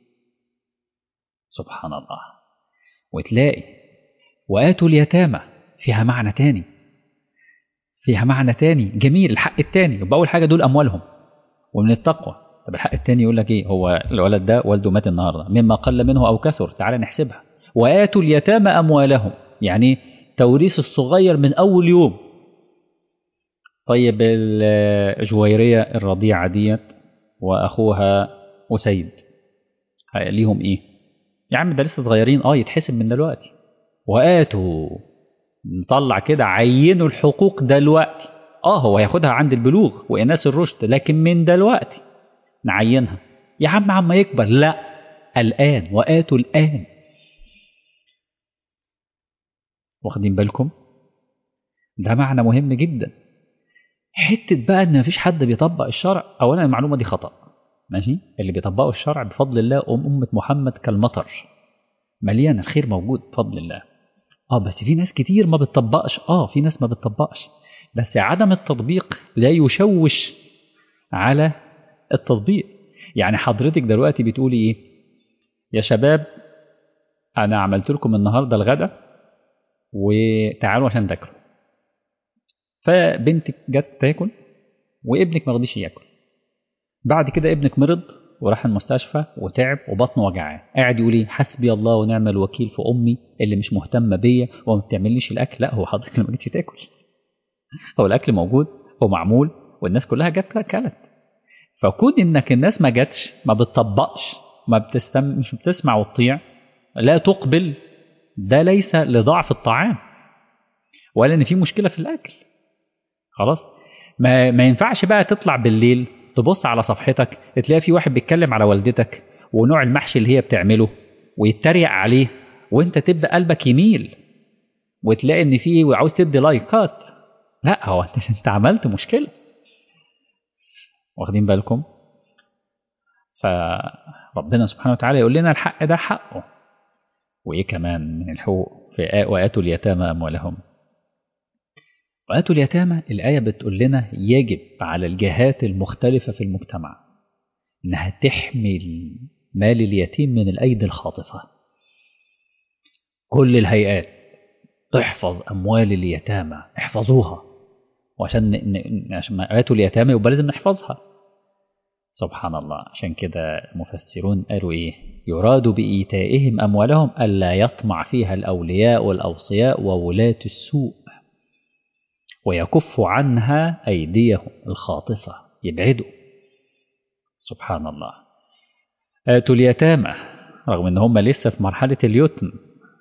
سبحان الله وتلاقي وآتوا اليتامى فيها معنى تاني فيها معنى تاني جميل الحق التاني يبقى أول حاجة دول أموالهم ومن التقوى طب الحق التاني يقول لك إيه هو الولد ده والده مات النهاردة مما قل منه أو كثر تعالى نحسبها وآتوا اليتامى أموالهم يعني توريث الصغير من أول يوم طيب الجويرية الرضيعة ديت وأخوها أسيد ليهم إيه يا عم ده لسه صغيرين اه يتحسب من دلوقتي وآتوا نطلع كده عينوا الحقوق دلوقتي اه هو هياخدها عند البلوغ وإناث الرشد لكن من دلوقتي نعينها يا عم عما يكبر لا الآن وآتوا الآن واخدين بالكم ده معنى مهم جدا حتة بقى ان مفيش حد بيطبق الشرع اولا المعلومة دي خطأ ماشي اللي بيطبقوا الشرع بفضل الله أم أمة محمد كالمطر مليان الخير موجود بفضل الله اه بس في ناس كتير ما بتطبقش اه في ناس ما بتطبقش بس عدم التطبيق لا يشوش على التطبيق يعني حضرتك دلوقتي بتقولي ايه يا شباب انا عملت لكم النهارده الغدا وتعالوا عشان تاكلوا فبنتك جت تاكل وابنك ما رضيش ياكل بعد كده ابنك مرض وراح المستشفى وتعب وبطنه وجعاه قاعد يقول ايه حسبي الله ونعم الوكيل في امي اللي مش مهتمه بيا وما بتعمليش الاكل لا هو حضرتك ما جيتش تاكل هو الاكل موجود ومعمول والناس كلها جت اكلت فكون انك الناس ما جاتش ما بتطبقش ما بتستم مش بتسمع وتطيع لا تقبل ده ليس لضعف الطعام ولا ان في مشكله في الاكل خلاص ما, ما ينفعش بقى تطلع بالليل تبص على صفحتك تلاقي في واحد بيتكلم على والدتك ونوع المحشي اللي هي بتعمله ويتريق عليه وانت تبدا قلبك يميل وتلاقي ان في وعاوز تدي لايكات لا هو انت انت عملت مشكله واخدين بالكم فربنا سبحانه وتعالى يقول لنا الحق ده حقه وايه كمان من الحقوق في واتوا اليتامى اموالهم وآتوا اليتامى الآية بتقول لنا يجب على الجهات المختلفة في المجتمع إنها تحمي مال اليتيم من الأيدي الخاطفة كل الهيئات تحفظ أموال اليتامى احفظوها وعشان ن... عشان ما آتوا اليتامى يبقى لازم نحفظها سبحان الله عشان كده المفسرون قالوا إيه يراد بإيتائهم أموالهم ألا يطمع فيها الأولياء والأوصياء وولاة السوء ويكف عنها أيديهم الخاطفة يبعدوا سبحان الله آتوا اليتامى رغم ان هم لسه في مرحلة اليتم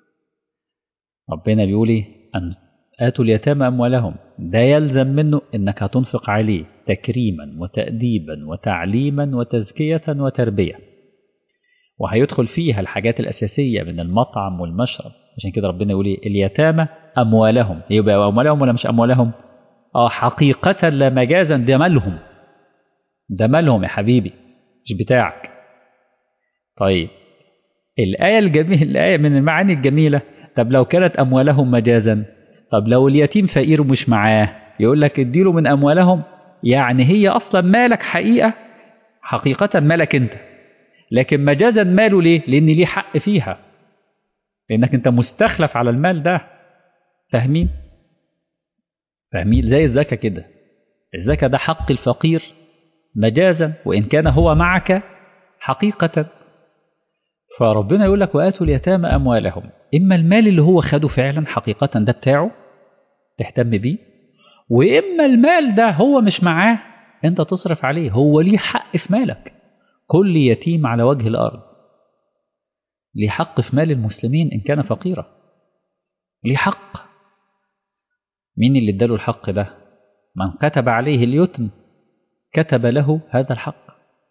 ربنا بيقول ايه أن آتوا اليتامى أموالهم ده يلزم منه إنك هتنفق عليه تكريما وتأديبا وتعليما وتزكية وتربية وهيدخل فيها الحاجات الأساسية من المطعم والمشرب عشان كده ربنا يقول ايه اليتامى أموالهم يبقى أموالهم ولا مش أموالهم اه حقيقة لا مجازا ده مالهم ده مالهم يا حبيبي مش بتاعك طيب الآية الجميلة الآية من المعاني الجميلة طب لو كانت أموالهم مجازا طب لو اليتيم فقير ومش معاه يقول لك اديله من أموالهم يعني هي أصلا مالك حقيقة حقيقة مالك أنت لكن مجازا ماله ليه؟ لأن ليه حق فيها لأنك أنت مستخلف على المال ده فاهمين؟ فاهمين زي الزكاة كده الزكاة ده حق الفقير مجازا وإن كان هو معك حقيقة فربنا يقول لك وآتوا اليتامى أموالهم إما المال اللي هو خده فعلا حقيقة ده بتاعه تهتم بيه وإما المال ده هو مش معاه أنت تصرف عليه هو ليه حق في مالك كل يتيم على وجه الأرض ليه حق في مال المسلمين إن كان فقيرا ليه حق مين اللي اداله الحق ده من كتب عليه اليتم كتب له هذا الحق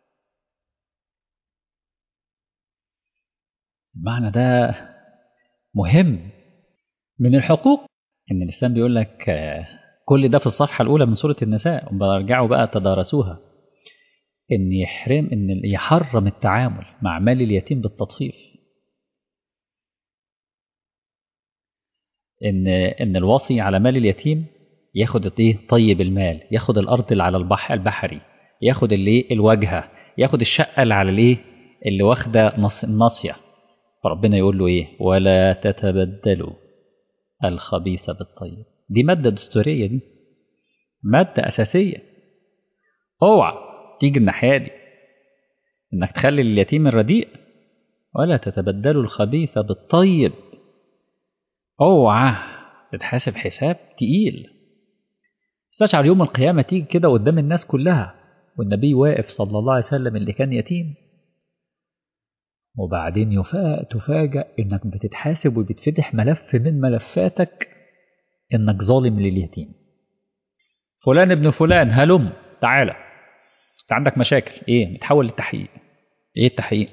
المعنى ده مهم من الحقوق ان الاسلام بيقول لك كل ده في الصفحه الاولى من سوره النساء برجعوا بقى تدارسوها ان يحرم ان يحرم التعامل مع مال اليتيم بالتطفيف ان ان الوصي على مال اليتيم ياخد ايه طيب المال ياخد الارض اللي على البحر البحري ياخد الايه الواجهه ياخد الشقه اللي على الايه اللي واخده نص الناصيه فربنا يقول له ايه ولا تتبدلوا الخبيث بالطيب دي ماده دستوريه دي مادة أساسية اوعى تيجي الناحية دي إنك تخلي اليتيم الرديء ولا تتبدلوا الخبيث بالطيب اوعى تتحاسب حساب تقيل استشعر يوم القيامة تيجي كده قدام الناس كلها والنبي واقف صلى الله عليه وسلم اللي كان يتيم وبعدين يفاجأ تفاجأ انك بتتحاسب وبتفتح ملف من ملفاتك انك ظالم لليتيم فلان ابن فلان هلم تعالى انت عندك مشاكل ايه بتحول للتحقيق ايه التحقيق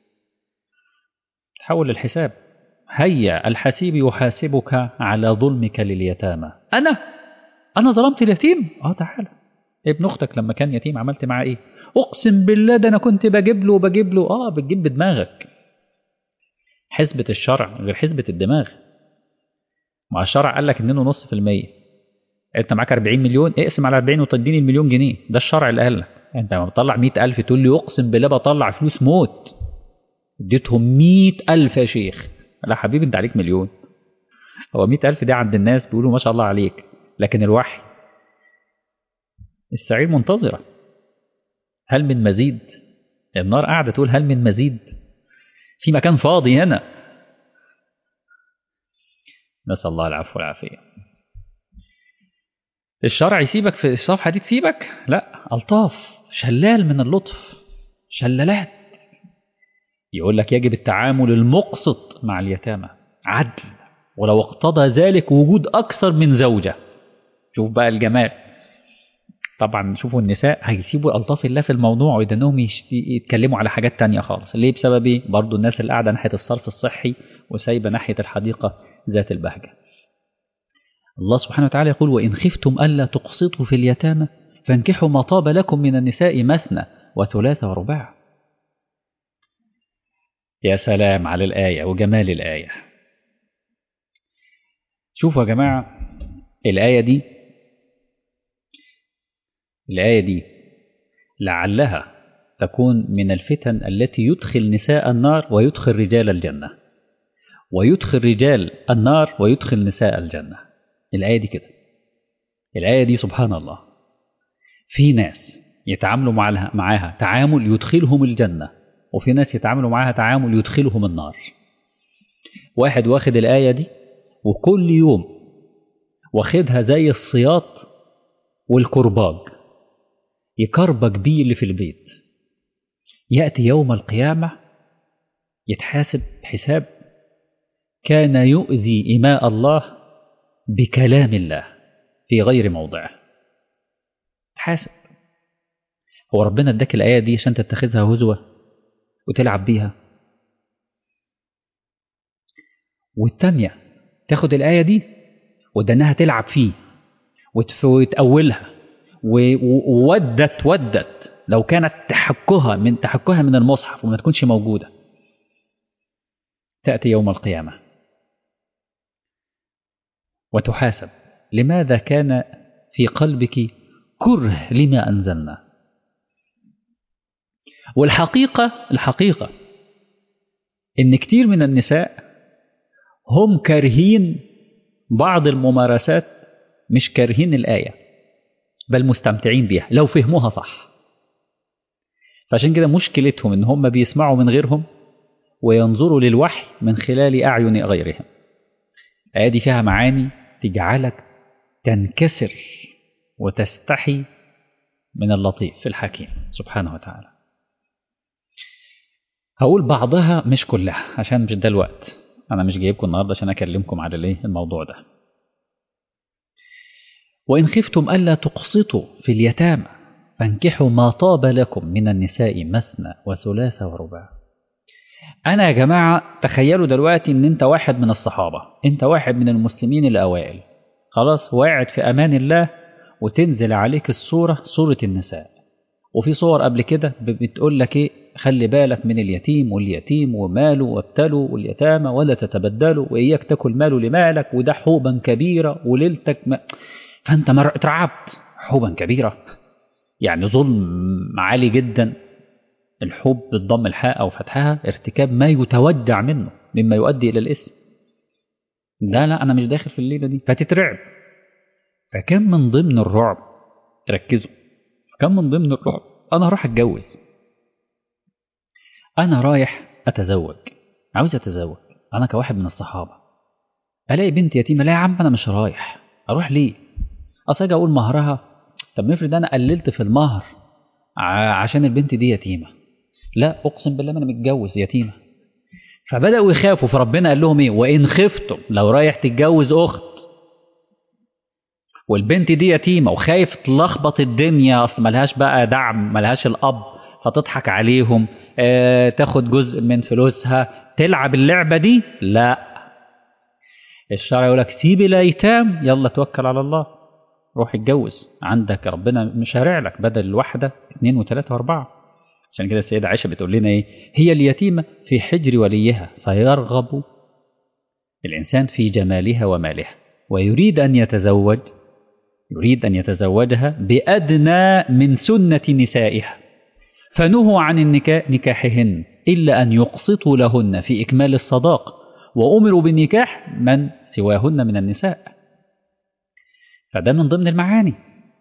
تحول للحساب هيا الحسيب يحاسبك على ظلمك لليتامى انا انا ظلمت اليتيم اه تعالى ابن اختك لما كان يتيم عملت معاه ايه اقسم بالله ده انا كنت بجيب له وبجيب له اه بتجيب بدماغك حسبة الشرع غير حسبة الدماغ مع الشرع قال لك 2.5% انت معاك 40 مليون اقسم على 40 وتديني المليون جنيه ده الشرع اللي قال لك انت لما بتطلع 100000 تقول لي اقسم بالله بطلع فلوس موت اديتهم 100000 يا شيخ لا حبيبي انت عليك مليون هو 100000 دي عند الناس بيقولوا ما شاء الله عليك لكن الوحي السعير منتظرة هل من مزيد النار قاعدة تقول هل من مزيد في مكان فاضي هنا نسأل الله العفو والعافية الشرع يسيبك في الصفحة دي تسيبك لا ألطاف شلال من اللطف شلالات يقول لك يجب التعامل المقسط مع اليتامى عدل ولو اقتضى ذلك وجود أكثر من زوجة شوف بقى الجمال طبعا شوفوا النساء هيسيبوا ألطاف الله في الموضوع ويدنهم يتكلموا على حاجات تانية خالص ليه بسبب ايه برضو الناس اللي قاعدة ناحية الصرف الصحي وسايبة ناحية الحديقة ذات البهجة الله سبحانه وتعالى يقول وإن خفتم ألا تقسطوا في اليتامى فانكحوا ما طاب لكم من النساء مثنى وثلاث ورباع يا سلام على الآية وجمال الآية شوفوا يا جماعة الآية دي الآية دي لعلها تكون من الفتن التي يدخل نساء النار ويدخل رجال الجنة ويدخل رجال النار ويدخل نساء الجنة الآية دي كده الآية دي سبحان الله في ناس يتعاملوا معها, معاها تعامل يدخلهم الجنة وفي ناس يتعاملوا معاها تعامل يدخلهم النار واحد واخد الآية دي وكل يوم واخدها زي الصياط والكرباج يكربج بيه اللي في البيت يأتي يوم القيامة يتحاسب حساب كان يؤذي إماء الله بكلام الله في غير موضعه حاسب هو ربنا اداك الآية دي عشان تتخذها هزوة وتلعب بيها والتانية تاخد الآية دي ودنها تلعب فيه وتأولها وودت ودت لو كانت تحكها من تحكها من المصحف وما تكونش موجودة تأتي يوم القيامة وتحاسب لماذا كان في قلبك كره لما أنزلنا والحقيقة الحقيقة إن كتير من النساء هم كارهين بعض الممارسات مش كارهين الآية بل مستمتعين بيها لو فهموها صح فعشان كده مشكلتهم إن هم بيسمعوا من غيرهم وينظروا للوحي من خلال أعين غيرهم الآية دي فيها معاني تجعلك تنكسر وتستحي من اللطيف في الحكيم سبحانه وتعالى هقول بعضها مش كلها عشان مش ده الوقت أنا مش جايبكم النهاردة عشان أكلمكم على الايه الموضوع ده وإن خفتم ألا تقسطوا في اليتامى فانكحوا ما طاب لكم من النساء مثنى وثلاث ورباع أنا يا جماعة تخيلوا دلوقتي إن أنت واحد من الصحابة أنت واحد من المسلمين الأوائل خلاص واعد في أمان الله وتنزل عليك الصورة صورة النساء وفي صور قبل كده بتقول لك إيه خلي بالك من اليتيم واليتيم وماله وابتلوا واليتامى ولا تتبدلوا وإياك تاكل ماله لمالك وده حوبا كبيرة وليلتك ما فأنت مر... اترعبت حوبا كبيرة يعني ظلم عالي جدا الحب بالضم الحاء أو فتحها ارتكاب ما يتودع منه مما يؤدي إلى الاسم ده لا أنا مش داخل في الليلة دي فتترعب فكان من ضمن الرعب ركزوا كان من ضمن الرعب انا هروح اتجوز انا رايح اتزوج عاوز اتزوج انا كواحد من الصحابه الاقي بنت يتيمه لا يا عم انا مش رايح اروح ليه اصل اجي اقول مهرها طب ما افرض انا قللت في المهر ع- عشان البنت دي يتيمه لا اقسم بالله ما انا متجوز يتيمه فبداوا يخافوا فربنا قال لهم ايه وان خفتم لو رايح تتجوز اخت والبنت دي يتيمه وخايف تلخبط الدنيا اصل ملهاش بقى دعم ملهاش الاب فتضحك عليهم آه تاخد جزء من فلوسها تلعب اللعبه دي لا الشرع يقول لك سيب الايتام يلا توكل على الله روح اتجوز عندك ربنا مشارع لك بدل الواحده اثنين وثلاثه واربعه عشان كده السيده عائشه بتقول لنا ايه هي اليتيمه في حجر وليها فيرغب الانسان في جمالها ومالها ويريد ان يتزوج يريد ان يتزوجها بادنى من سنه نسائها فنهوا عن النكاح نكاحهن الا ان يقسطوا لهن في اكمال الصداق وامروا بالنكاح من سواهن من النساء فده من ضمن المعاني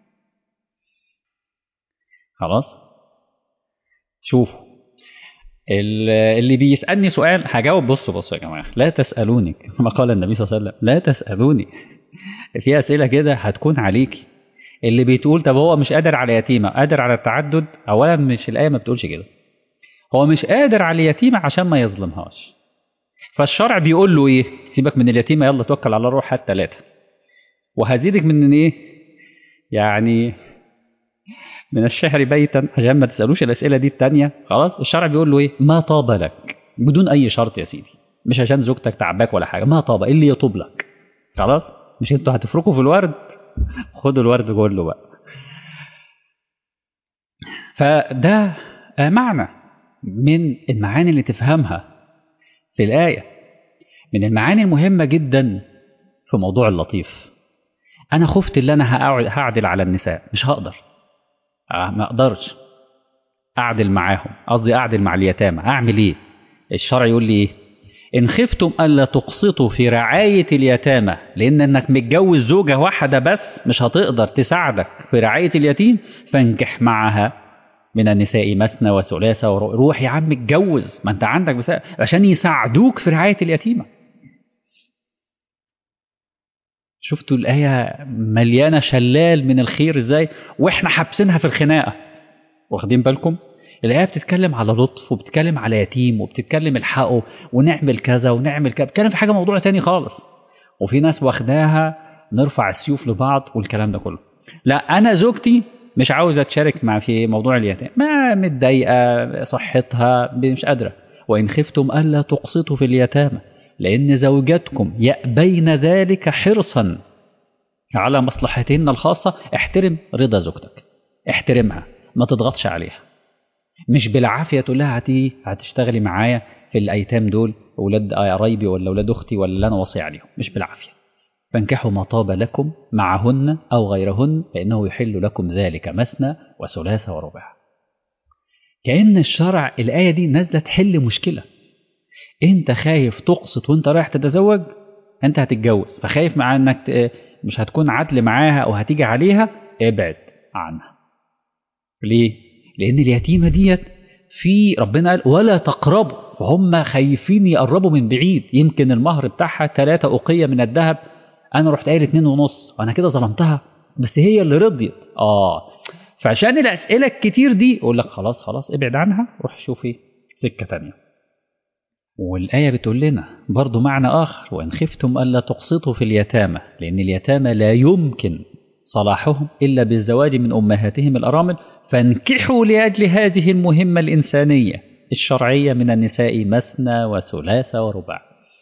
خلاص شوفوا ال- اللي بيسالني سؤال هجاوب بصوا بصوا يا جماعه لا تسالوني كما قال النبي صلى الله عليه وسلم لا تسالوني في اسئله كده هتكون عليكي اللي بتقول طب هو مش قادر على يتيمه قادر على التعدد اولا مش الايه ما بتقولش كده هو مش قادر على اليتيمه عشان ما يظلمهاش فالشرع بيقول له ايه سيبك من اليتيمه يلا توكل على روح هات ثلاثه وهزيدك من ايه يعني من الشهر بيتا عشان ما تسالوش الاسئله دي التانية خلاص الشرع بيقول له ايه ما طاب لك بدون اي شرط يا سيدي مش عشان زوجتك تعباك ولا حاجه ما طاب إيه اللي يطوب لك خلاص مش انتوا هتفركوا في الورد خدوا الورد كله بقى فده آه، معنى من المعاني اللي تفهمها في الآية من المعاني المهمة جدا في موضوع اللطيف أنا خفت اللي أنا هقعد- هعدل على النساء مش هقدر آه، ما أقدرش أعدل معاهم قصدي أعدل مع اليتامى أعمل إيه الشرع يقول لي إيه إن خفتم ألا تقسطوا في رعاية اليتامى لأن إنك متجوز زوجة واحدة بس مش هتقدر تساعدك في رعاية اليتيم فانكح معها من النساء مثنى وثلاثة ورو- روح يا عم اتجوز ما أنت عندك بس عشان يساعدوك في رعاية اليتيمة شفتوا الآية مليانة شلال من الخير إزاي وإحنا حابسينها في الخناقة واخدين بالكم الآية بتتكلم على لطف وبتتكلم على يتيم وبتتكلم الحقه ونعمل كذا ونعمل كذا بتتكلم في حاجة موضوع تاني خالص وفي ناس واخداها نرفع السيوف لبعض والكلام ده كله لا أنا زوجتي مش عاوزة تشارك مع في موضوع اليتيم ما متضايقة صحتها مش قادرة وإن خفتم ألا تقسطوا في اليتامى لأن زوجاتكم يأبين ذلك حرصا على مصلحتهن الخاصة احترم رضا زوجتك احترمها ما تضغطش عليها مش بالعافية تقول لها هتيجي هتشتغلي معايا في الأيتام دول أولاد قرايبي ولا أولاد أختي ولا اللي أنا وصي عليهم مش بالعافية فانكحوا ما طاب لكم معهن أو غيرهن فإنه يحل لكم ذلك مثنى وثلاث ورباع كأن الشرع الآية دي نازلة تحل مشكلة أنت خايف تقسط وأنت رايح تتزوج أنت هتتجوز فخايف مع إنك ت- مش هتكون عدل معاها أو هتيجي عليها ابعد عنها ليه؟ لأن اليتيمة ديت في ربنا قال ولا تقربوا فهم خايفين يقربوا من بعيد يمكن المهر بتاعها ثلاثة أقية من الذهب أنا رحت قايل اتنين ونص وأنا كده ظلمتها بس هي اللي رضيت آه فعشان الأسئلة الكتير دي يقول لك خلاص خلاص ابعد عنها روح شوفي سكة تانية والآية بتقول لنا برضو معنى آخر وإن خفتم ألا تقسطوا في اليتامى لأن اليتامى لا يمكن صلاحهم إلا بالزواج من أمهاتهم الأرامل فانكحوا لأجل هذه المهمة الإنسانية الشرعية من النساء مثنى وثلاث ورباع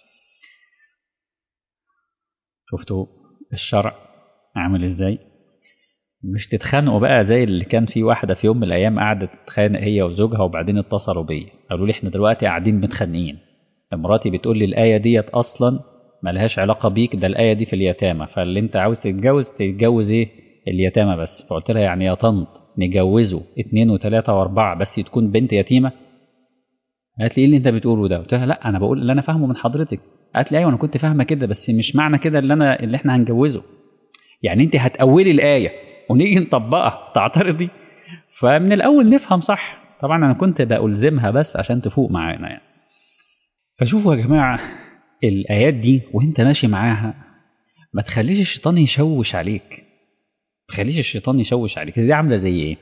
شفتوا الشرع عامل ازاي مش تتخانقوا بقى زي اللي كان في واحدة في يوم من الأيام قعدت تتخانق هي وزوجها وبعدين اتصلوا بيا قالوا لي احنا دلوقتي قاعدين متخانقين مراتي بتقول لي الآية ديت أصلا ملهاش علاقة بيك ده الآية دي في اليتامى فاللي أنت عاوز تتجوز تتجوز إيه اليتامى بس فقلت لها يعني يا طنط نجوزه اتنين وتلاتة وأربعة بس تكون بنت يتيمة قالت لي إيه اللي أنت بتقوله ده قلت لها لا أنا بقول اللي أنا فاهمه من حضرتك قالت لي أيوه أنا كنت فاهمة كده بس مش معنى كده اللي أنا اللي إحنا هنجوزه يعني أنت هتأولي الآية ونيجي نطبقها تعترضي فمن الاول نفهم صح طبعا انا كنت بألزمها بس عشان تفوق معانا يعني فشوفوا يا جماعه الايات دي وانت ماشي معاها ما تخليش الشيطان يشوش عليك ما تخليش الشيطان يشوش عليك دي عامله زي ايه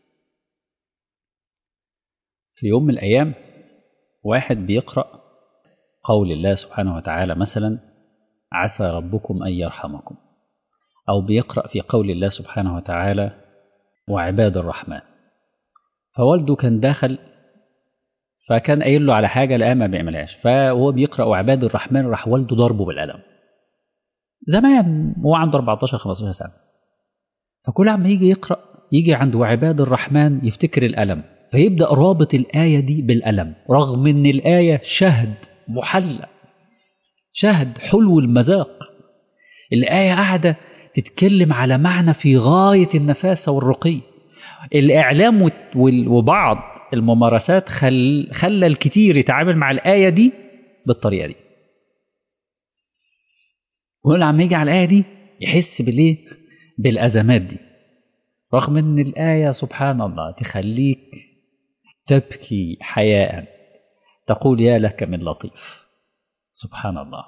في يوم من الايام واحد بيقرا قول الله سبحانه وتعالى مثلا عسى ربكم ان يرحمكم او بيقرا في قول الله سبحانه وتعالى وعباد الرحمن فوالده كان داخل فكان قايل له على حاجه لقاه ما بيعملهاش فهو بيقرا وعباد الرحمن راح والده ضربه بالقلم زمان هو عنده 14 15 سنه فكل عم يجي يقرا يجي عند وعباد الرحمن يفتكر الالم فيبدا رابط الايه دي بالالم رغم ان الايه شهد محلى شهد حلو المذاق الايه قاعده تتكلم على معنى في غايه النفاسه والرقي الاعلام وبعض الممارسات خل... خلى الكتير يتعامل مع الايه دي بالطريقه دي وكل عم يجي على الايه دي يحس بالايه بالازمات دي رغم ان الايه سبحان الله تخليك تبكي حياء تقول يا لك من لطيف سبحان الله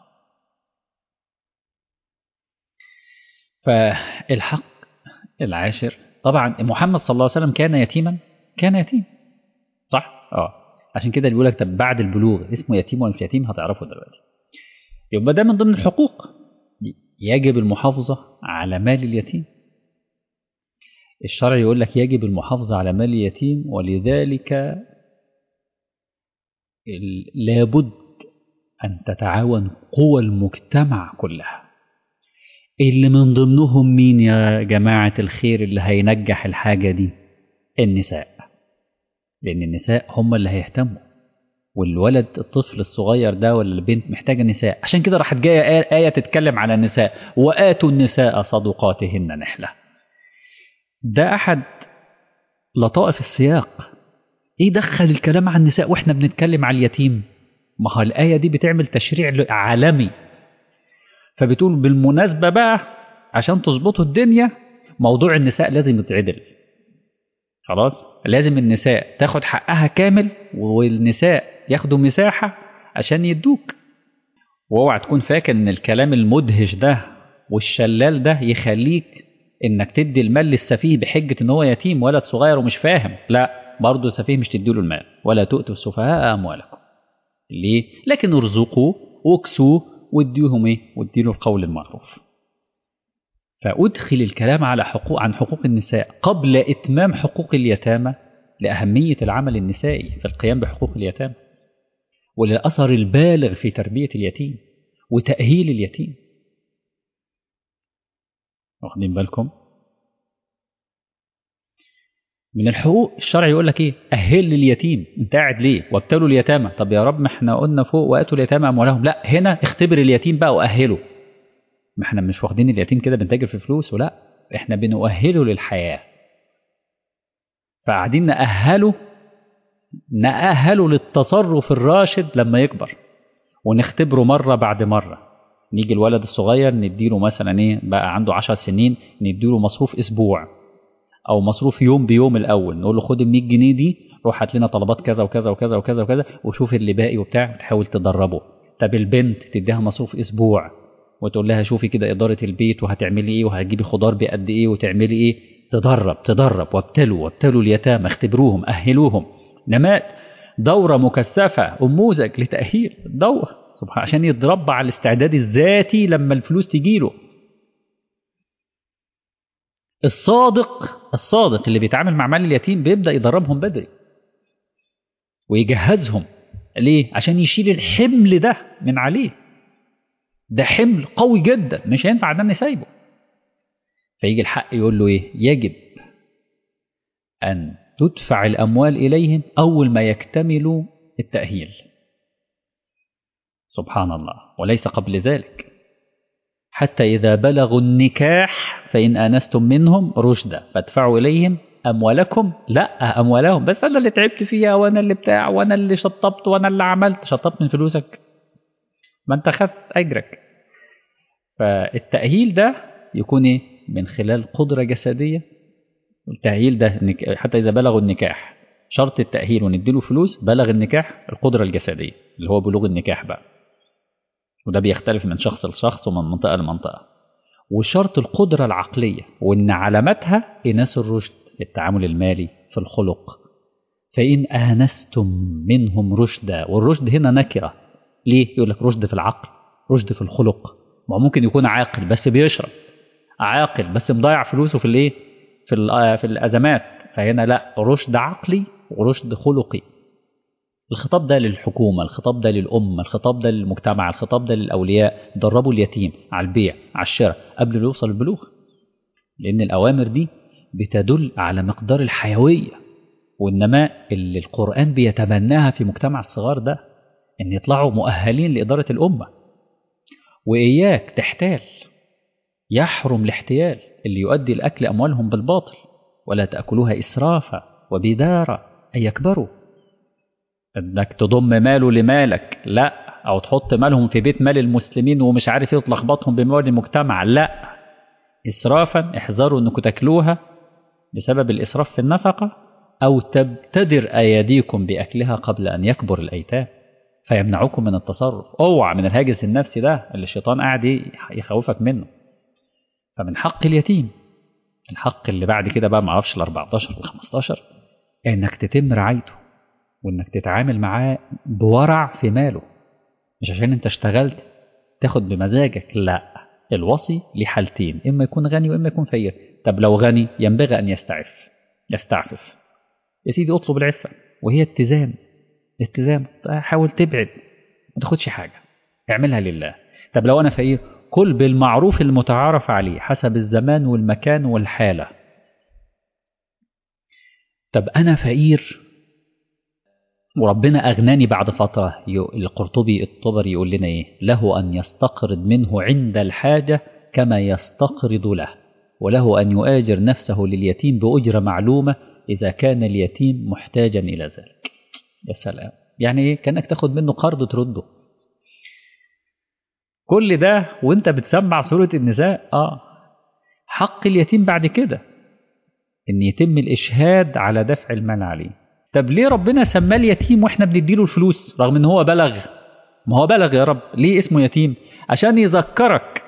فالحق العاشر طبعا محمد صلى الله عليه وسلم كان يتيما كان يتيم صح اه عشان كده بيقول لك طب بعد البلوغ اسمه يتيم ولا مش يتيم هتعرفه دلوقتي يبقى ده من ضمن الحقوق يجب المحافظة على مال اليتيم الشرع يقول لك يجب المحافظة على مال اليتيم ولذلك لابد أن تتعاون قوى المجتمع كلها اللي من ضمنهم مين يا جماعة الخير اللي هينجح الحاجة دي النساء لأن النساء هم اللي هيهتموا والولد الطفل الصغير ده ولا البنت محتاجة نساء عشان كده راحت جاية آية تتكلم على النساء وآتوا النساء صدقاتهن نحلة ده أحد لطائف السياق إيه دخل الكلام عن النساء وإحنا بنتكلم على اليتيم ما هو الآية دي بتعمل تشريع عالمي فبتقول بالمناسبة بقى عشان تظبطوا الدنيا موضوع النساء لازم يتعدل خلاص لازم النساء تاخد حقها كامل والنساء ياخدوا مساحة عشان يدوك واوعى تكون فاكر ان الكلام المدهش ده والشلال ده يخليك انك تدي المال للسفيه بحجة ان هو يتيم ولد صغير ومش فاهم لا برضه السفيه مش تديله المال ولا تؤتوا السفهاء اموالكم ليه لكن ارزقوا واكسوه واديهم ايه واديله القول المعروف فأدخل الكلام على حقوق عن حقوق النساء قبل إتمام حقوق اليتامى لأهمية العمل النسائي في القيام بحقوق اليتامى وللأثر البالغ في تربية اليتيم وتأهيل اليتيم واخدين بالكم من الحقوق الشرع يقول لك ايه اهل اليتيم انت قاعد ليه وابتلوا اليتامى طب يا رب ما احنا قلنا فوق واتوا اليتامى اموالهم لا هنا اختبر اليتيم بقى واهله ما احنا مش واخدين اليتيم كده بنتاجر في فلوسه لا احنا بنؤهله للحياة فقاعدين نأهله نأهله للتصرف الراشد لما يكبر ونختبره مرة بعد مرة نيجي الولد الصغير نديله مثلا ايه بقى عنده عشر سنين نديله مصروف اسبوع او مصروف يوم بيوم الاول نقول له خد ال 100 جنيه دي روح هات لنا طلبات كذا وكذا وكذا وكذا وكذا وشوف اللي باقي وبتاع وتحاول تدربه طب البنت تديها مصروف اسبوع وتقول لها شوفي كده إدارة البيت وهتعملي إيه وهتجيبي خضار بقد إيه وتعملي إيه تدرب تدرب وابتلوا وابتلوا اليتامى اختبروهم أهلوهم نمات دورة مكثفة أموذج لتأهيل دورة سبحان عشان يتربى على الاستعداد الذاتي لما الفلوس تجيله الصادق الصادق اللي بيتعامل مع مال اليتيم بيبدأ يدربهم بدري ويجهزهم ليه؟ عشان يشيل الحمل ده من عليه ده حمل قوي جدا مش هينفع ده نسايبه فيجي الحق يقول له ايه يجب ان تدفع الاموال اليهم اول ما يكتملوا التاهيل سبحان الله وليس قبل ذلك حتى اذا بلغوا النكاح فان انستم منهم رشدا فادفعوا اليهم اموالكم لا اموالهم بس انا اللي تعبت فيها وانا اللي بتاع وانا اللي شطبت وانا اللي عملت شطبت من فلوسك ما انت خدت اجرك فالتأهيل ده يكون ايه من خلال قدرة جسدية التأهيل ده حتى إذا بلغوا النكاح شرط التأهيل ونديله فلوس بلغ النكاح القدرة الجسدية اللي هو بلوغ النكاح بقى وده بيختلف من شخص لشخص ومن منطقة لمنطقة وشرط القدرة العقلية وإن علامتها إناس الرشد في التعامل المالي في الخلق فإن آنستم منهم رشدا والرشد هنا نكرة ليه؟ يقول لك رشد في العقل رشد في الخلق ما ممكن يكون عاقل بس بيشرب عاقل بس مضيع فلوسه في الايه؟ في في الازمات فهنا لا رشد عقلي ورشد خلقي الخطاب ده للحكومة الخطاب ده للأمة الخطاب ده للمجتمع الخطاب ده للأولياء دربوا اليتيم على البيع على الشراء قبل ما يوصل البلوغ لأن الأوامر دي بتدل على مقدار الحيوية والنماء اللي القرآن بيتبناها في مجتمع الصغار ده إن يطلعوا مؤهلين لإدارة الأمة وإياك تحتال يحرم الاحتيال اللي يؤدي الأكل أموالهم بالباطل ولا تأكلوها إسرافا وبدارا أن يكبروا انك تضم ماله لمالك لا او تحط مالهم في بيت مال المسلمين ومش عارف ايه وتلخبطهم بموال المجتمع لا اسرافا احذروا انكم تاكلوها بسبب الاسراف في النفقه او تبتدر ايديكم باكلها قبل ان يكبر الايتام فيمنعكم من التصرف اوعى من الهاجس النفسي ده اللي الشيطان قاعد يخوفك منه فمن حق اليتيم الحق اللي بعد كده بقى معرفش ال 14 وال 15 انك تتم رعايته وانك تتعامل معاه بورع في ماله مش عشان انت اشتغلت تاخد بمزاجك لا الوصي ليه حالتين اما يكون غني واما يكون فقير طب لو غني ينبغي ان يستعف يستعفف يا سيدي اطلب العفه وهي اتزان اتزان حاول تبعد ما تاخدش حاجه اعملها لله طب لو انا فقير كل بالمعروف المتعارف عليه حسب الزمان والمكان والحاله طب انا فقير وربنا أغناني بعد فترة القرطبي الطبري يقول لنا إيه له أن يستقرض منه عند الحاجة كما يستقرض له وله أن يؤاجر نفسه لليتيم بأجرة معلومة إذا كان اليتيم محتاجا إلى ذلك يا سلام يعني إيه كأنك تاخد منه قرض ترده كل ده وانت بتسمع سورة النساء آه حق اليتيم بعد كده ان يتم الاشهاد على دفع المال عليه طب ليه ربنا سماه اليتيم واحنا بنديله الفلوس رغم ان هو بلغ ما هو بلغ يا رب ليه اسمه يتيم عشان يذكرك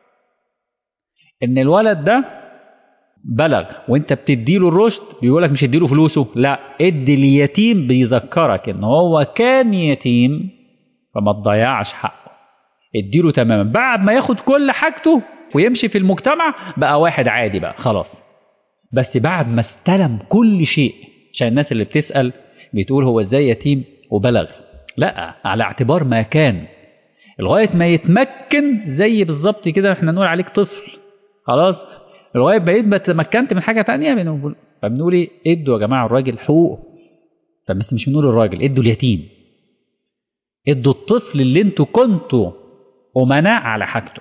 ان الولد ده بلغ وانت بتديله الرشد بيقولك مش اديله فلوسه لا ادي اليتيم بيذكرك ان هو كان يتيم فما تضيعش حقه اديله تماما بعد ما ياخد كل حاجته ويمشي في المجتمع بقى واحد عادي بقى خلاص بس بعد ما استلم كل شيء عشان الناس اللي بتسأل بتقول هو ازاي يتيم وبلغ لا على اعتبار ما كان لغاية ما يتمكن زي بالظبط كده احنا نقول عليك طفل خلاص لغاية بقيت ما تمكنت من حاجة تانية بنقول فبنقول ايه ادوا يا جماعة الراجل حقوقه فبس مش بنقول الراجل ادوا اليتيم ادوا الطفل اللي انتوا كنتوا أمناء على حاجته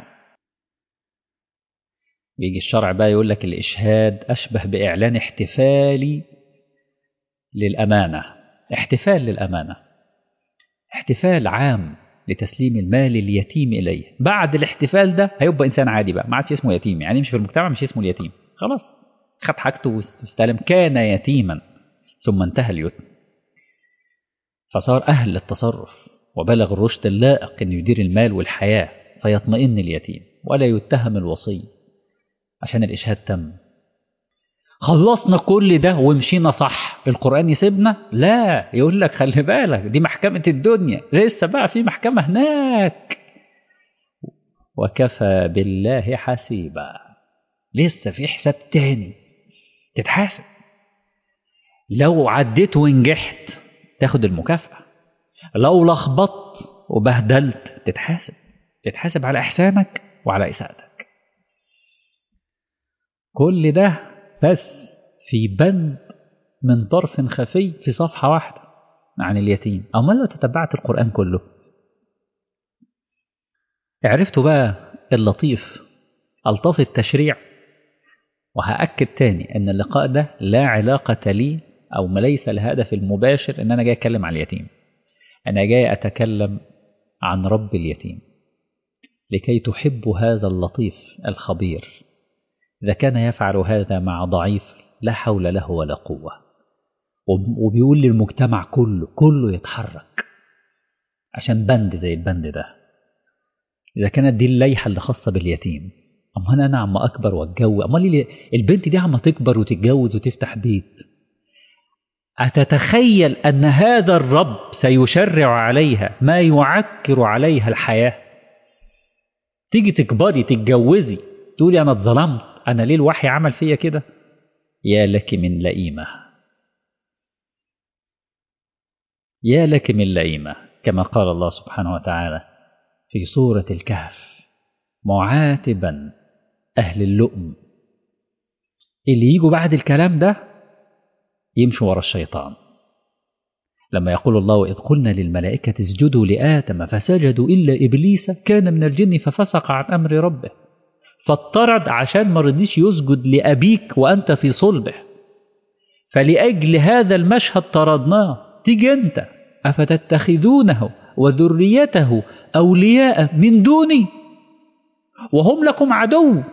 بيجي الشرع بقى يقول لك الإشهاد أشبه بإعلان احتفالي للأمانة احتفال للأمانة احتفال عام لتسليم المال اليتيم إليه بعد الاحتفال ده هيبقى إنسان عادي بقى ما عادش اسمه يتيم يعني مش في المجتمع مش اسمه اليتيم خلاص خد حاجته واستلم كان يتيما ثم انتهى اليتم فصار أهل للتصرف وبلغ الرشد اللائق أن يدير المال والحياة فيطمئن اليتيم ولا يتهم الوصي عشان الإشهاد تم خلصنا كل ده ومشينا صح القرآن يسيبنا لا يقول لك خلي بالك دي محكمة الدنيا لسه بقى في محكمة هناك وكفى بالله حسيبا لسه في حساب تاني تتحاسب لو عديت ونجحت تاخد المكافأة لو لخبطت وبهدلت تتحاسب تتحاسب على إحسانك وعلى إساءتك كل ده بس في بند من طرف خفي في صفحة واحدة عن اليتيم أما لو تتبعت القرآن كله عرفتوا بقى اللطيف ألطاف التشريع وهأكد تاني أن اللقاء ده لا علاقة لي أو ما ليس الهدف المباشر أن أنا جاي أتكلم عن اليتيم أنا جاي أتكلم عن رب اليتيم لكي تحبوا هذا اللطيف الخبير إذا كان يفعل هذا مع ضعيف لا حول له ولا قوة وبيقول للمجتمع كله كله يتحرك عشان بند زي البند ده إذا كانت دي الليحة اللي خاصة باليتيم أمال أنا عم أكبر وأتجوز أمال البنت دي عم تكبر وتتجوز وتفتح بيت أتتخيل أن هذا الرب سيشرع عليها ما يعكر عليها الحياة تيجي تكبري تتجوزي تقولي أنا اتظلمت أنا ليه الوحي عمل فيا كده يا لك من لئيمة يا لك من لئيمة كما قال الله سبحانه وتعالى في سورة الكهف معاتبا أهل اللؤم اللي يجوا بعد الكلام ده يمشوا ورا الشيطان لما يقول الله إذ قلنا للملائكة اسجدوا لآدم فسجدوا إلا إبليس كان من الجن ففسق عن أمر ربه فاضطرد عشان ما رضيش يسجد لأبيك وأنت في صلبه فلأجل هذا المشهد طردناه تيجي أنت أفتتخذونه وذريته أولياء من دوني وهم لكم عدو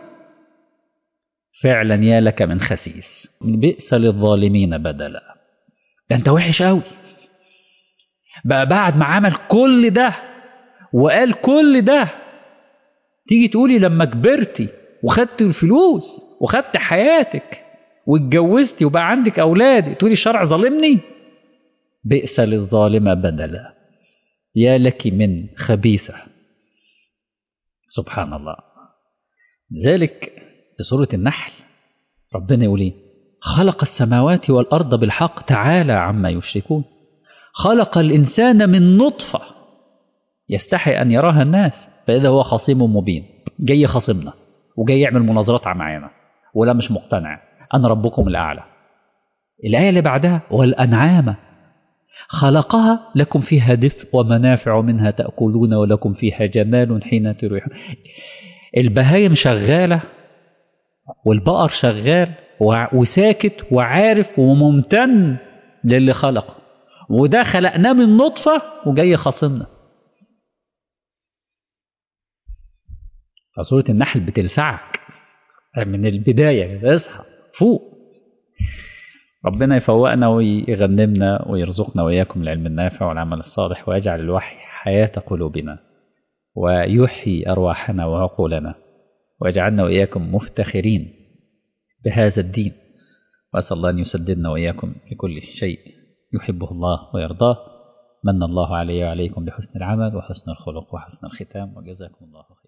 فعلا يا لك من خسيس بئس للظالمين بدلا ده انت وحش قوي بقى بعد ما عمل كل ده وقال كل ده تيجي تقولي لما كبرتي وخدت الفلوس وخدت حياتك واتجوزتي وبقى عندك اولاد تقولي الشرع ظالمني بئس للظالم بدلا يا لك من خبيثه سبحان الله ذلك في سورة النحل ربنا يقول ايه خلق السماوات والأرض بالحق تعالى عما يشركون خلق الإنسان من نطفة يستحي أن يراها الناس فإذا هو خصيم مبين جاي خصمنا وجاي يعمل مناظرات معانا ولا مش مقتنع أنا ربكم الأعلى الآية اللي بعدها والأنعام خلقها لكم فيها دفء ومنافع منها تأكلون ولكم فيها جمال حين تريحون البهايم شغالة والبقر شغال وساكت وعارف وممتن للي خلقه وده خلقناه من نطفة وجاي خاصمنا فسورة النحل بتلسعك من البداية اصحى فوق ربنا يفوقنا ويغنمنا ويرزقنا وإياكم العلم النافع والعمل الصالح ويجعل الوحي حياة قلوبنا ويحيي أرواحنا وعقولنا ويجعلنا وإياكم مفتخرين بهذا الدين وأسأل الله أن يسددنا وإياكم لكل شيء يحبه الله ويرضاه من الله علي وعليكم بحسن العمل وحسن الخلق وحسن الختام وجزاكم الله خيرا